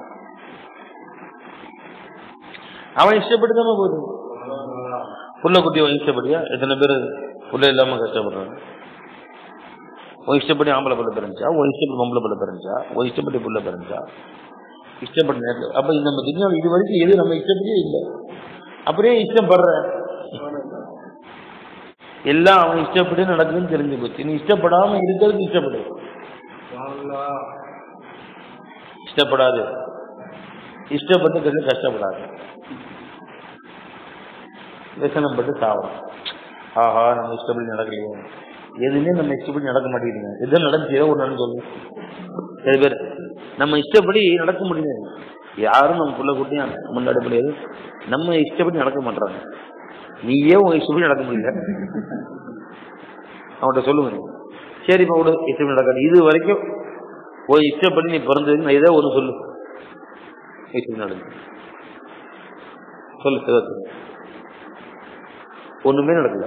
அவன் இஷ்டப்பட்டு தானே போகுது புள்ள குட்டி அவன் இஷ்டப்படியா எத்தனை பேர் புள்ள இல்லாம கஷ்டப்படுறாங்க உன் இஷ்டப்படி ஆம்பளை புள்ள பிறந்துச்சா உன் இஷ்டப்படி பொம்பளை புள்ள பிறந்துச்சா உன் இஷ்டப்படி புள்ள பிறந்துச்சா இஷ்டப்பட்ட நேரத்தில் அப்ப இந்த நம்ம துணியாவில் இது வரைக்கும் எது நம்ம இஷ்டப்படியே இல்லை அப்படியே இஷ்டப்படுற எல்லாம் அவன் இஷ்டப்படி நடக்குதுன்னு தெரிஞ்சு போச்சு நீ இஷ்டப்படாம இருக்கிறதுக்கு இஷ்டப்படு இஷ்டப்படாது இஷ்டப்பட்டு கொஞ்சம் கஷ்டப்படாது விசனப்பட்டு சாவலாம் ஆஹா நம்ம இஷ்டப்படி நடக்கலையே எதுவுமே நம்ம இஷ்டப்படி நடக்க மாட்டேங்குதுங்க எது நடந்துச்சு ஏதோ ஒன்று சொல்லு சில பேர் நம்ம இஷ்டப்படி நடக்க முடியாது யாரும் நம்ம புள்ள குட்டியும் முன்னாடி முடியாது நம்ம இஷ்டப்படி நடக்க மாட்டாங்க நீயே உங்க இஷ்டப்படி நடக்க முடியல அவன்கிட்ட சொல்லுங்க நீ. சரிப்பா விடு இஷ்டப்படி நடக்காது இது வரைக்கும் ஒரு இஷ்டப்படி நீ பிறந்ததுக்கு நான் ஏதோ ஒன்று சொல்லு இஷ்டப்படி நடந்து சொல்லு சிவத்து ஒண்ணுமே நடக்கல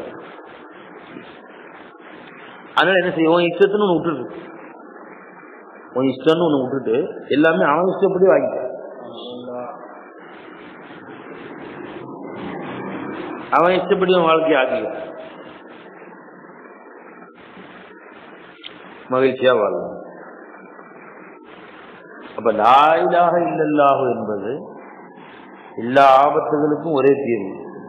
அதனால என்ன செய்யும் உன் இஷ்டத்துன்னு ஒன்று விட்டுரு உன் இஷ்டம்னு ஒன்று விட்டுட்டு எல்லாமே அவன் இஷ்டப்படி வாங்கிக்க அவன் இஷ்டப்படி உன் வாழ்க்கையை ஆக்கிக்க மகிழ்ச்சியா வாழலாம் அப்ப லாயிலாக இல்லல்லாஹு என்பது எல்லா ஆபத்துகளுக்கும் ஒரே தீர்வு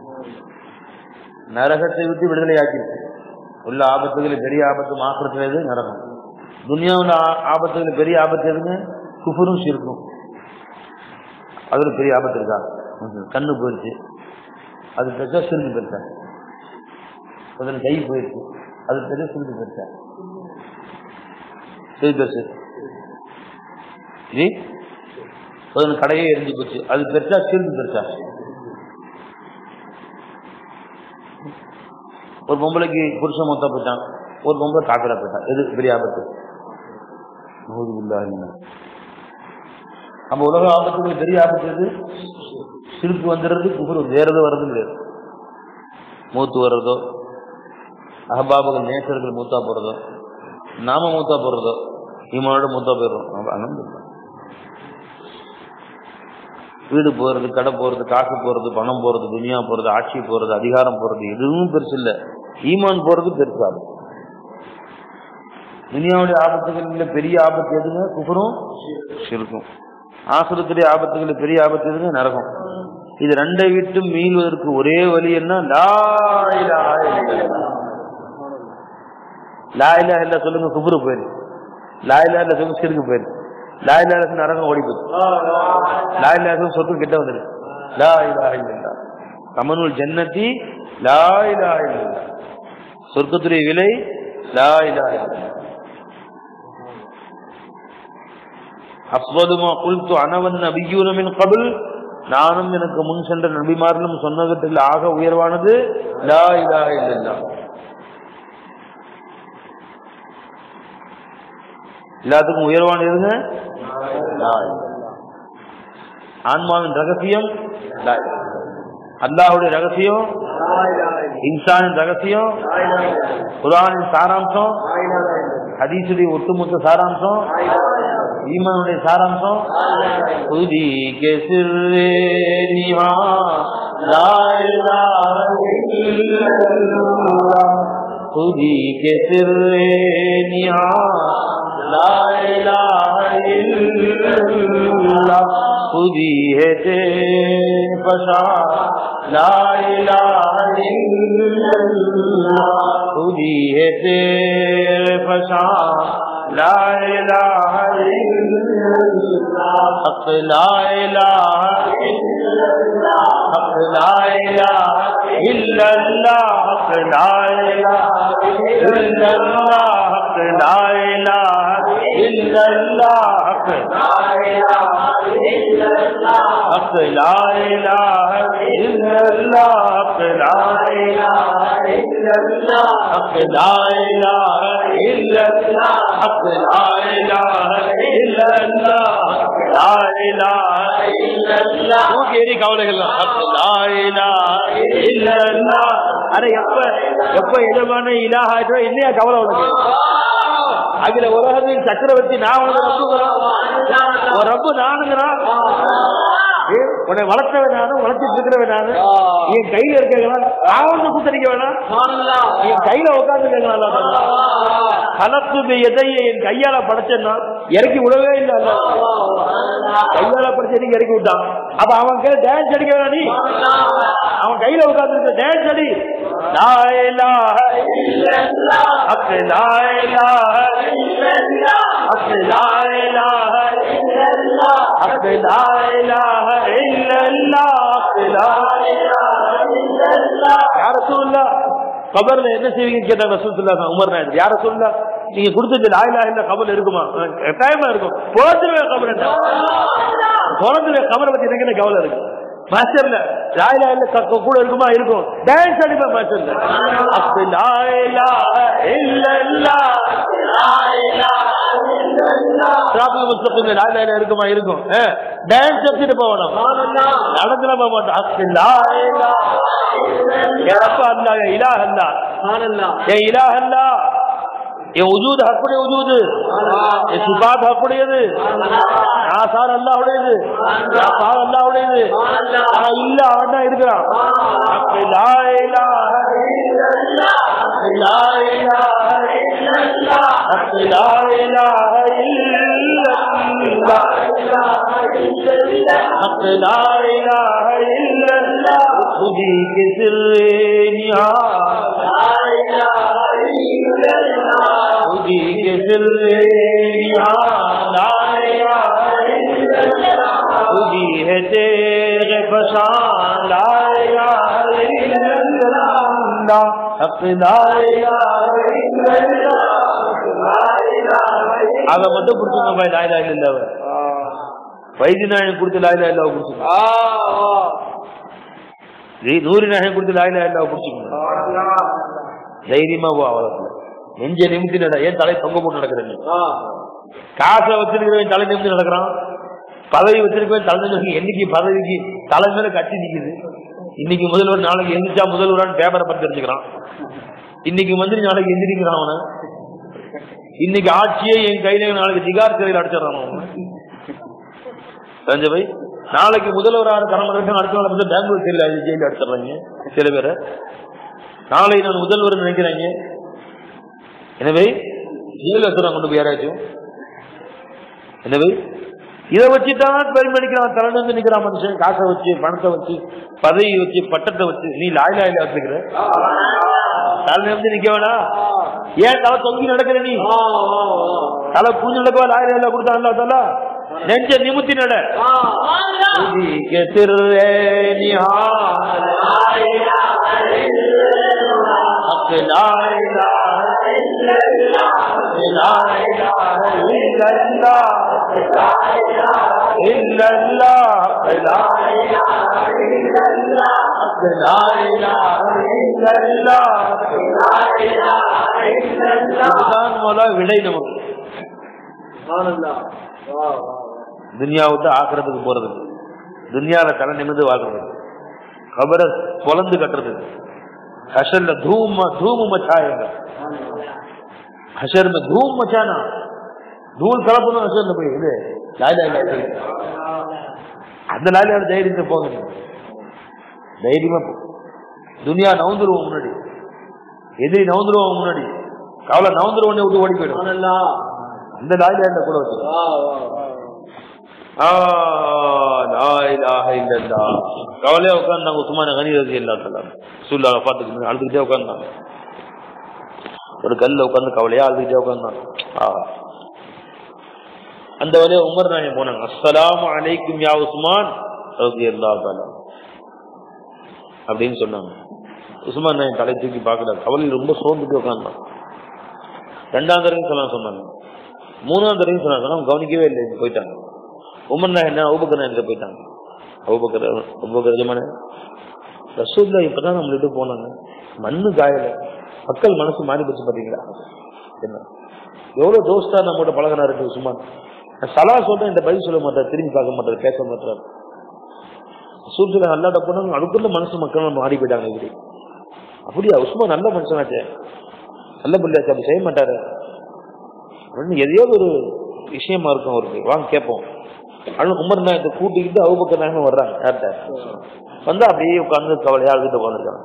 நரகத்தை விட்டு விடுதலை ஆக்கிருக்கு உள்ள ஆபத்துகளில் பெரிய ஆபத்து மாற்றத்துல எது நரகம் துனியாவில் ஆபத்துகளில் பெரிய ஆபத்து எதுங்க குஃபரும் இருக்கும் அதுல பெரிய ஆபத்து இருக்கா ம்ஹும். கண்ணு போயிடுச்சு அது பெருசா சிரிஞ்சு பெருசா அதில் கை போயிடுச்சு அது பெரிய சிரிஞ்சு பெருசா சரி பெருசு ஜி அதில் கடையே எரிஞ்சு போச்சு அது பெருசா சிரிஞ்சு பெருசா ஒரு பொம்பளைக்கு புருஷன் மொத்தம் போயிட்டான் ஒரு பொம்பளை காக்கடா போயிட்டான் எது பெரிய ஆபத்து நூறுபில்லாஹி மினல். அப்ப உலக ஆபத்துக்கு பெரிய ஆபத்து எது சிரிப்பு வந்துடுறது குஃபர் வேற எதுவும் வர்றது கிடையாது மூத்து வர்றதோ அகபாபுகள் நேசர்கள் மூத்தா போறதோ நாம மூத்தா போறதோ ஈமானோட மூத்தா போயிடுறோம் அப்ப அல்ஹம்துலில்லாஹ். வீடு போறது கடை போறது காசு போறது பணம் போறது துனியா போறது ஆட்சி போறது அதிகாரம் போறது எதுவும் பெருசு இல்ல ஈமான் போறது பெருசாது துனியாவுடைய ஆபத்துகளில் பெரிய ஆபத்து எதுங்க குஃபரும் ஷிர்கும் ஆசுரத்துடைய ஆபத்துகளில் பெரிய ஆபத்து எதுங்க நரகம் இது ரெண்டை விட்டு மீள்வதற்கு ஒரே வழி என்ன லா இலாஹா இல்லல்லாஹ். லா இலாஹா இல்ல சொல்லுங்க குஃபரு போயிரு லா இலாஹா இல்ல சொல்லுங்க ஷிர்கு போயிரு லா இலாஹா இல்ல நரகம் ஓடி போயிரு லா இலாஹா இல்ல சொத்து கிட்ட வந்துரு லா இலாஹா இல்லல்லாஹ் கமனுல் ஜன்னதி லா இலாஹா இல்லல்லாஹ் சொர்க்கத்துடைய விலை லா இலாஹா இல்லல்லாஹ் அஸ்வதுமா குல்து அனவன் நபியூன மின் கபில் நானும் எனக்கு முன் சென்ற நபிமார்களும் சொன்னவற்றில் ஆக உயர்வானது லா இலாஹ இல்லல்லாஹ் எல்லாத்துக்கும் உயர்வானது எதுங்க லா இலாஹ. ஆன்மாவின் ரகசியம் லா இலாஹ. அல்லாஹ்வுடைய ரகசியம் இன்சானின் ரகசியம் குரானின் சாராம்சம் ஹதீஸுடைய ஒட்டுமொத்த சாராம்சம் ஈமானுடைய சாராம்சம் खुदी के सिर्रे निहा ला इलाहा इल्लल्लाह खुदी के सिर्रे निहा ला इलाहा इल्लल्लाह खुदी है ते पशा ला इलाहा इल्लल्लाह खुदी है ते पशा ला इलाहा इल्लल्लाह हक ला इलाहा इल्लल्लाह हक ला इलाहा इल्लल्लाह हक ला इलाहा इल्लल्लाह हक ला इलाहा इल्लल्लाह हक हक ला इलाहा इल्लल्लाह हक ला इलाहा इल्लल्लाह हक ला इलाहा इल्लल्लाह हक ला इलाहा इल्लल्लाह हक ला इलाहा इल्लल्लाह கேரி கவலைகள் ஹக் லா இலாஹா இல்லல்லாஹ் அட எப்ப எப்ப எஜமான இலாஹா ஆயிட்டோ என்னையா கவலை உனக்கு அகில உலகத்தின் சக்கரவர்த்தி நான் உனக்கு ரப்புங்கிறான் உன் ரப்பு நானுங்கிறான் ஏ, உன்னை வளர்த்தவன் நானும் வளர்த்துட்டு இருக்கிறவன் நானு என் கையில இருக்கவன் நான் வந்து கூத்தடிக்க வேணாம் என் கையில உட்கார்ந்து கேட்கலாம் கலத்து எதைய என் கையால படைச்சேன்னா இறக்கி விடவே இல்லை அல்ல கையால படைச்ச நீங்க இறக்கி விட்டான் அப்ப அவன் கையில டான்ஸ் அடிக்க வேணாம் நீ அவன் கையில உட்கார்ந்து டான்ஸ் அடி லா இலாஹ இல்லல்லாஹ் ஹக் லா இலாஹ இல்லல்லாஹ் ஹக் லா இலாஹ இல்லல்லாஹ் ஹக் லா இலாஹ இல்லல்லாஹ் ஹக் லா இலாஹ இல்லல்லாஹ் யா ரசூலுல்லாஹ் கபர்ல என்ன செய்வீங்க கேட்டாங்க ரசூலுல்லாஹ் உமர் நாயர் யார சொல்லல நீங்க கொடுத்தது லாயிலா இல்ல கபல் இருக்குமா கட்டாயமா இருக்கும் போதுருவேன் கபர் குழந்தைய கபரை பத்தி எனக்கு என்ன கவலை இருக்கு மாஸ்டர்ல லாயிலா இல்ல க- கூட இருக்குமா இருக்கும் டான்ஸ் அடிப்பேன் மாஸ்டர்ல அப்ப லாயிலா இல்ல டிராபிக் புத்தகத்துல லாயிலா இல்ல இருக்குமா இருக்கும் டான்ஸ் எடுத்துட்டு போகணும் நடந்துல போக மாட்டோம் அப்ப லாயிலா என் அப்பா அல்லா என் இலாஹ் அல்லா என் இலாஹ் அல்லா என் உஜூது ஹக்குடைய உஜூது என் சிபாத் ஹக்குடையது ஆசார் அல்லாஹுடையது ஆசார் அல்லாஹுடையது நான் இல்ல அவன் தான் இருக்கிறான் அப்ப லா இலாஹ இல்லல்லாஹ். லா இலாஹ இல்லல்லாஹ். அப்ப லா இலாஹ இல்லல்லாஹ். حق لا إله إلا الله خذي كسر خذي كسر لا إله إلا الله خذي ہے تیغ فشان لا إله إلا الله حق لا إله إلا الله அதை மட்டும் பிடிச்சிருந்த பாய் லாயிலா இல்ல வைத்தியநாயகம் கொடுத்து லாயிலா இல்ல பிடிச்சிருக்கோம் நூறு நாயகம் கொடுத்து லாயிலா இல்ல பிடிச்சிக்கணும் தைரியமா போ அவலத்துல நெஞ்ச நிமித்தி நட ஏன் தலை தொங்க போட்டு நடக்கிறேன் காசை வச்சிருக்கிறவன் தலை நிமித்தி நடக்கிறான் பதவி வச்சிருக்கவன் தலை நிமித்தி என்னைக்கு பதவிக்கு தலை மேல கட்டி நிக்குது இன்னைக்கு முதல்வர் நாளைக்கு எந்திரிச்சா முதல்வரான்னு பேப்பரை பத்தி தெரிஞ்சுக்கிறான் இன்னைக்கு மந்திரி நாளைக்கு எந்திரிக்கிறான் அவனை இன்னைக்கு ஆட்சியே என் கையில நாளைக்கு திகார் சிறையில் அடிச்சிடறான் அவன். ரஞ்சபாய் நாளைக்கு முதல்வராக கடமை அடுத்த நாள் வந்து பெங்களூர் ஜெயில ஜெயில அடிச்சிடறாங்க சில பேரை நாளை நான் முதல்வர் நினைக்கிறாங்க எனவே ஜெயில வச்சுறாங்க கொண்டு போய் யாராச்சும் எனவே இதை வச்சுதான் பெருமடிக்கிறான் திறந்து வந்து நிக்கிறான் மனுஷன் காசை வச்சு பணத்தை வச்சு பதவி வச்சு பட்டத்தை வச்சு நீ லாய் லாயில வச்சுக்கிற தலை வந்து நிக்க வேணாம் ஏன் தலை தொங்கி நடக்கிற நீ தலை பூஞ்சி நடக்கவா லாய் லாயில கொடுத்தான்ல தலை நெஞ்ச நிமித்தி நட के सिर रे निहार हक ला इलाहा इल्लल्लाह ला इलाहा इल्लल्लाह इल्लल्लाह ला इलाहा इल्लल्लाह हक ला इलाहा इल्लल्लाह ला इलाहा इल्लल्लाह இதுதான் மோலா விடை நமக்கு துனியாவை விட்டு ஆக்குறதுக்கு போறதுக்கு துனியால தலை நிமிந்து வாழ்றதுக்கு கபரை பொலந்து கட்டுறதுக்கு ஹஷர்ல धूम धूम मचाएगा हशर में धूम मचाना धूल கலப்பணும் ஹஷர்ல போய் இது லாய் லாய் லாய் லாய். அந்த லாயில தைரியத்தை போங்க நீங்க. தைரியமா போ துனியா நவுந்துருவோம் முன்னாடி எதிரி நவுந்துருவோம் முன்னாடி கவலை நவுந்துருவோம் விட்டு ஓடி போயிடும் அந்த லாயில கூட வச்சு கவலையா உட்கார்ந்தாங்க உஸ்மான கனி ரசி இல்லாதலாம் சூழ்நிலை பார்த்துக்கு அழுதுகிட்டே உட்கார்ந்தாங்க ஒரு கல்ல உட்கார்ந்து கவலையா அழுதுகிட்டே உட்கார்ந்தாங்க ஆஹா. அந்த வழியா உமர் நாயகம் போனாங்க அஸ்ஸலாமு அலைக்கும் யா உஸ்மான் ரசி அப்படின்னு சொன்னாங்க உஸ்மான் நாயகம் தலை தூக்கி பார்க்கல கவலையில் ரொம்ப சோர்ந்துட்டு உட்கார்ந்தான் ரெண்டாம் தடவையும் சொல்லலாம் சொன்னாங்க மூணாம் தடவையும் சொன்னாங்க ஆனா கவனிக்கவே இல்லை போயிட்டாங்க உமர் நாயகம் என்ன அவுபக்கர் நாயகத்தை போயிட்டாங்க அவுபக்கர் அவுபக்கர் ஜமான ரசூல்லா இப்பதான் நம்ம விட்டு போனாங்க மண்ணு காயல மக்கள் மனசு மாறி போச்சு பாத்தீங்களா என்ன எவ்வளவு தோஸ்தா நம்மகிட்ட பழகினாரு உஸ்மான் நான் சலா சொல்றேன் இந்த பதில் சொல்ல மாட்டார் திரும்பி பார்க்க மாட்டார் பேச மாட்டார் சூழ்நிலை நல்லாட்ட போனாங்க அதுக்குள்ள மனசு மக்கள் மாறி போயிட்டாங்க இப்படி அப்படியா உஸ்மான் நல்ல மனுஷனாச்சே நல்ல பிள்ளையாச்சு அப்படி செய்ய மாட்டாரு அப்படின்னு எதையோ ஒரு விஷயமா இருக்கும் அவருக்கு வாங்க கேட்போம் ஆனால் உமர் நாயத்தை கூட்டிக்கிட்டு அவுபக்க நாயகம் வர்றாங்க யார்கிட்ட வந்து அப்படியே உட்காந்து கவலையா அழுதுட்டு உட்காந்துருக்காங்க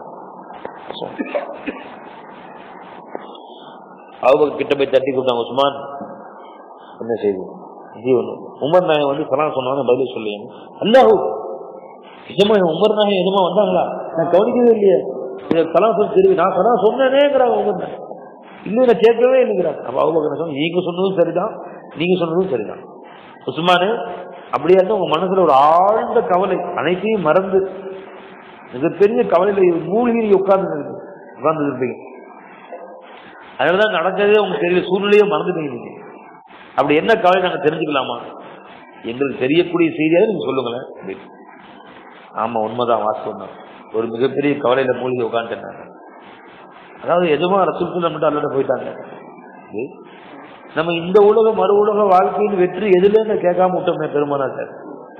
அவுபக்க கிட்ட போய் தட்டி கூப்பிட்டாங்க உஸ்மான் என்ன செய்து ஜீவன் உமர் நாயகம் வந்து சலாம் சொன்னாங்க பதில் சொல்லுங்க அல்லாஹூ நிஜமா உமர் நாயகம் எதுமா வந்தாங்களா நான் கவனிக்கவே இல்லையே இதை சலாம் சொல்லி திரும்பி நான் சலாம் சொன்னேனேங்கிறாங்க உமர் நாயகம் இன்னும் நான் கேட்கவே இல்லைங்கிறாங்க அப்ப அவங்க சொன்ன நீங்க சொன்னதும் சரிதான் நீங்க சொன்னதும் சரிதான் உஸ்மானு அப்படியே இருந்தா உங்க மனசுல ஒரு ஆழ்ந்த கவலை அனைத்தையும் மறந்து மிகப்பெரிய கவலையில மூழ்கி நீங்க உட்கார்ந்து உட்கார்ந்து இருப்பீங்க அதனாலதான் நடந்ததே உங்களுக்கு தெரியல சூழ்நிலையே மறந்துட்டீங்க நீங்க அப்படி என்ன கவலை நாங்க தெரிஞ்சுக்கலாமா எங்களுக்கு தெரியக்கூடிய செய்தியாக நீங்க சொல்லுங்களேன் அப்படின்னு. ஆமா உண்மைதான் வாஸ்தவம் தான் ஒரு மிகப்பெரிய கவலையில மூழ்கி உட்காந்துட்டேன் அதாவது எதுமா ரசூல் மட்டும் அல்லாட போயிட்டாங்க இது நம்ம இந்த உலக மறு உலக வாழ்க்கையின் வெற்றி எதுல கேட்காம விட்டோமே பெருமானா சார்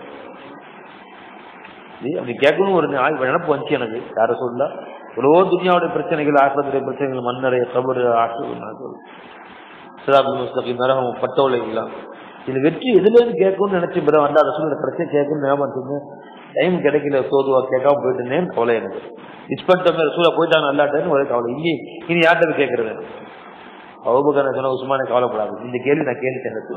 இது அப்படி கேட்கணும் ஒரு நா- நினைப்பு வந்துச்சு எனக்கு யார சொல்ல எவ்வளவோ துனியாவுடைய பிரச்சனைகள் ஆசிரத்துடைய பிரச்சனைகள் மண்ணறைய கபடு ஆசிரியர் சிராபுல் முஸ்தகி நரகம் பட்டோலைகளாம் இது வெற்றி எதுல இருந்து கேட்கணும்னு நினைச்சு பிறகு வந்து அதை சொல்லி பிரச்சனை கேட்கணும்னு ஞாபகம் டைம் கிடைக்கல சோதுவா கேட்காம போயிட்டுனேன் கவலை எனக்கு இன்ஸ்பெக்டர் மேல சூழ போயிட்டாங்க நல்லாட்டேன்னு ஒரே கவலை இங்கே இனி யார்கிட்ட போய் கேட்கறது அவுபக்கர் சொன்ன உஸ்மானே கவலைப்படாது இந்த கேள்வி நான் கேள்விட்டேன் எனக்கு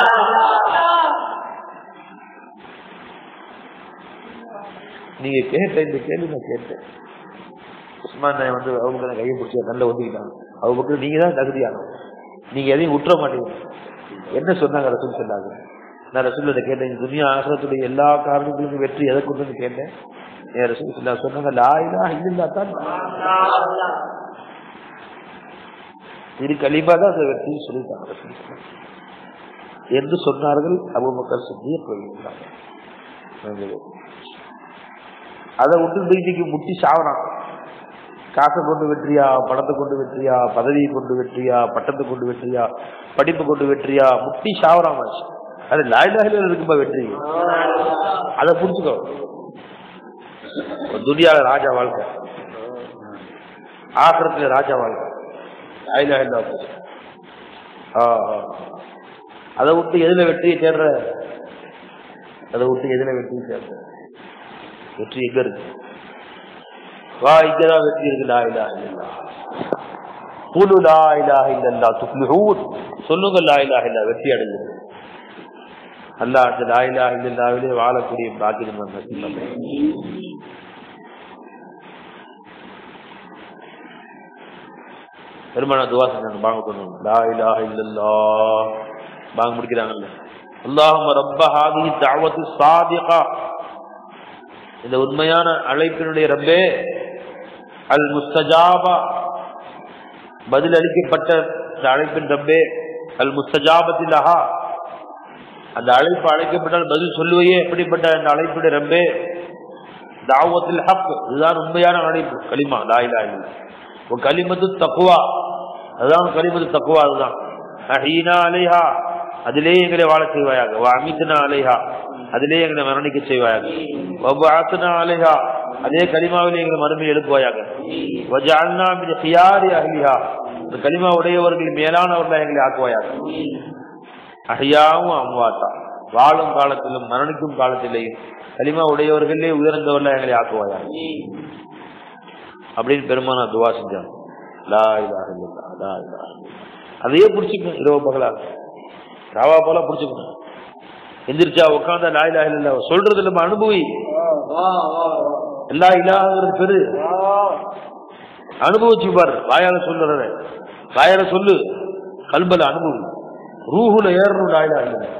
நீங்க கேட்ட இந்த கேள்வி நான் கேட்டேன் உஸ்மான் நாயன் வந்து அவுபக்கரை கையை பிடிச்சி நல்ல ஒதுக்கிட்டாங்க அவுபக்கர் நீங்க தான் தகுதியானவங்க நீங்க எதையும் விட்டுற மாட்டீங்க என்ன சொன்னாங்க ரசூல் சொன்னாங்க நான் ரசூல் கேட்டேன் இந்த துனியா ஆசிரத்துடைய எல்லா காரணங்களுக்கும் வெற்றி எதை கொண்டு கேட்டேன் என் ரசூல் சொல்லா சொன்னாங்க லாயிலா இல்லா தான் இது கலிபா தான் அந்த வெற்றின்னு சொல்லிட்டாங்க ரசூல் சொன்னாங்க. என்று சொன்னார்கள் அபுபக்கர் சித்திய போயிருந்தாங்க அதை விட்டு இன்னைக்கு முட்டி சாவறான் காசை கொண்டு வெற்றியா பணத்தை கொண்டு வெற்றியா பதவியை கொண்டு வெற்றியா பட்டத்தை கொண்டு வெற்றியா படிப்பு கொண்டு வெற்றியா முட்டி சாவறான் மனுஷன் அது லாயிலாயில இருக்கும்பா வெற்றி அதை புடிச்சுக்கோ துனியால ராஜா வாழ்க்கை ஆசிரத்துல ராஜா வாழ்க்கை லாயிலாயில்லா ஆ, ஆ. அதை விட்டு எதுல வெற்றியை தேடுற அதை விட்டு எதுல வெற்றியை தேடுற வெற்றி எங்க இருக்கு வா இங்கதான் வெற்றி இருக்கு லா இலாஹ இல்லல்லாஹ் குலு லா இலாஹ இல்லல்லாஹ் துஃப்லிஹூன் சொல்லுங்க லா இலாஹ இல்லல்லாஹ் வெற்றி அடைஞ்சது அல்லாஹ் அந்த லா இலாஹ இல்லல்லாஹ்விலே வாழக்கூடிய பாக்கியம் நம்ம பெருமான துவா செஞ்சாங்க பாங்க பண்ணுவாங்க லா இலாஹ இல்லல்லாஹ் பாங்க முடிக்கிறாங்கல்ல அல்லாஹும்ம ரப்ப ஹாதிஹி தஅவத்து சாதிகா இந்த உண்மையான அழைப்பினுடைய ரப்பே அல் முஸ்தஜாபா பதில் அளிக்கப்பட்ட இந்த அழைப்பின் ரப்பே அல் முஸ்தஜாபத்தில் அஹா அந்த அழைப்பு அழைக்கப்பட்டால் பதில் சொல்லுவையே எப்படிப்பட்ட அந்த அழைப்புடைய ரப்பே தாவத்தில் ஹக் இதுதான் உண்மையான அழைப்பு கலிமா லா இலாஹ இல்லல்லாஹ் ஒரு கலிமத்து தக்குவா அதுதான் கலிமத்து தக்குவா அதுதான் அஹீனா அலைஹா அதிலே எங்களை வாழ செய்வாயாக அமித்னா அலைஹா அதிலே எங்களை மரணிக்க செய்வாயாக வபாத்னா அலைஹா அதே கலிமாவிலே எங்களை மறுமையில் எழுப்புவாயாக வஜஅல்னா மின் ஹியாரி அஹ்லிஹா இந்த கலிமா உடையவர்கள் மேலானவர்களாக எங்களை ஆக்குவாயாக அஹ்யாவும் அம்வாத்தா வாழும் காலத்திலும் மரணிக்கும் காலத்திலேயும் கலிமா உடையவர்களே உயர்ந்தவர்களாக எங்களை ஆக்குவாயாக அப்படின்னு பெருமானா துவா செஞ்சாங்க லா இலாஹ இல்லல்லாஹ், லா இலாஹ இல்லல்லாஹ். அதையே பிடிச்சிக்கணும் இரவு பகலா ராவா போல பிடிச்சிக்கணும் எந்திரிச்சா உட்காந்தா லா இலாஹ இல்லல்லாஹ் சொல்றது நம்ம அனுபவி எல்லா இலாஹங்கிறது பெரு அனுபவிச்சு பாரு வாயால சொல்லுறத வாயால சொல்லு கல்பல அனுபவி ரூஹுல ஏறணும் லா இலாஹ இல்லல்லாஹ்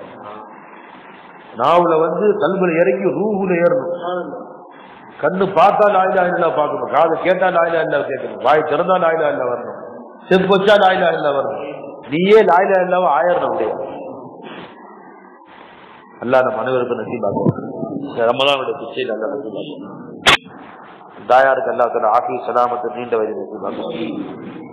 நாவுல வந்து கல்பல இறங்கி ரூஹுல ஏறணும் கண்ணு பார்த்தா லாயிலா இல்லா பார்க்கணும் காது கேட்டா லாயிலா இல்லா கேட்கணும் வாய் திறந்தா லாயிலா இல்லா வரணும் செப்பு வச்சா லாயிலா இல்லா வரணும் நீயே லாயிலா இல்லாம ஆயிரணும் அப்படியே அல்லா நம்ம அனைவருக்கும் நசீபாக்கும் ரமலானுடைய பிச்சையில் அல்லா நசீபாக்கும் தாயாருக்கு அல்லா தலா ஆஃபி சலாமத்து நீண்ட வயது நசீபாக்கும்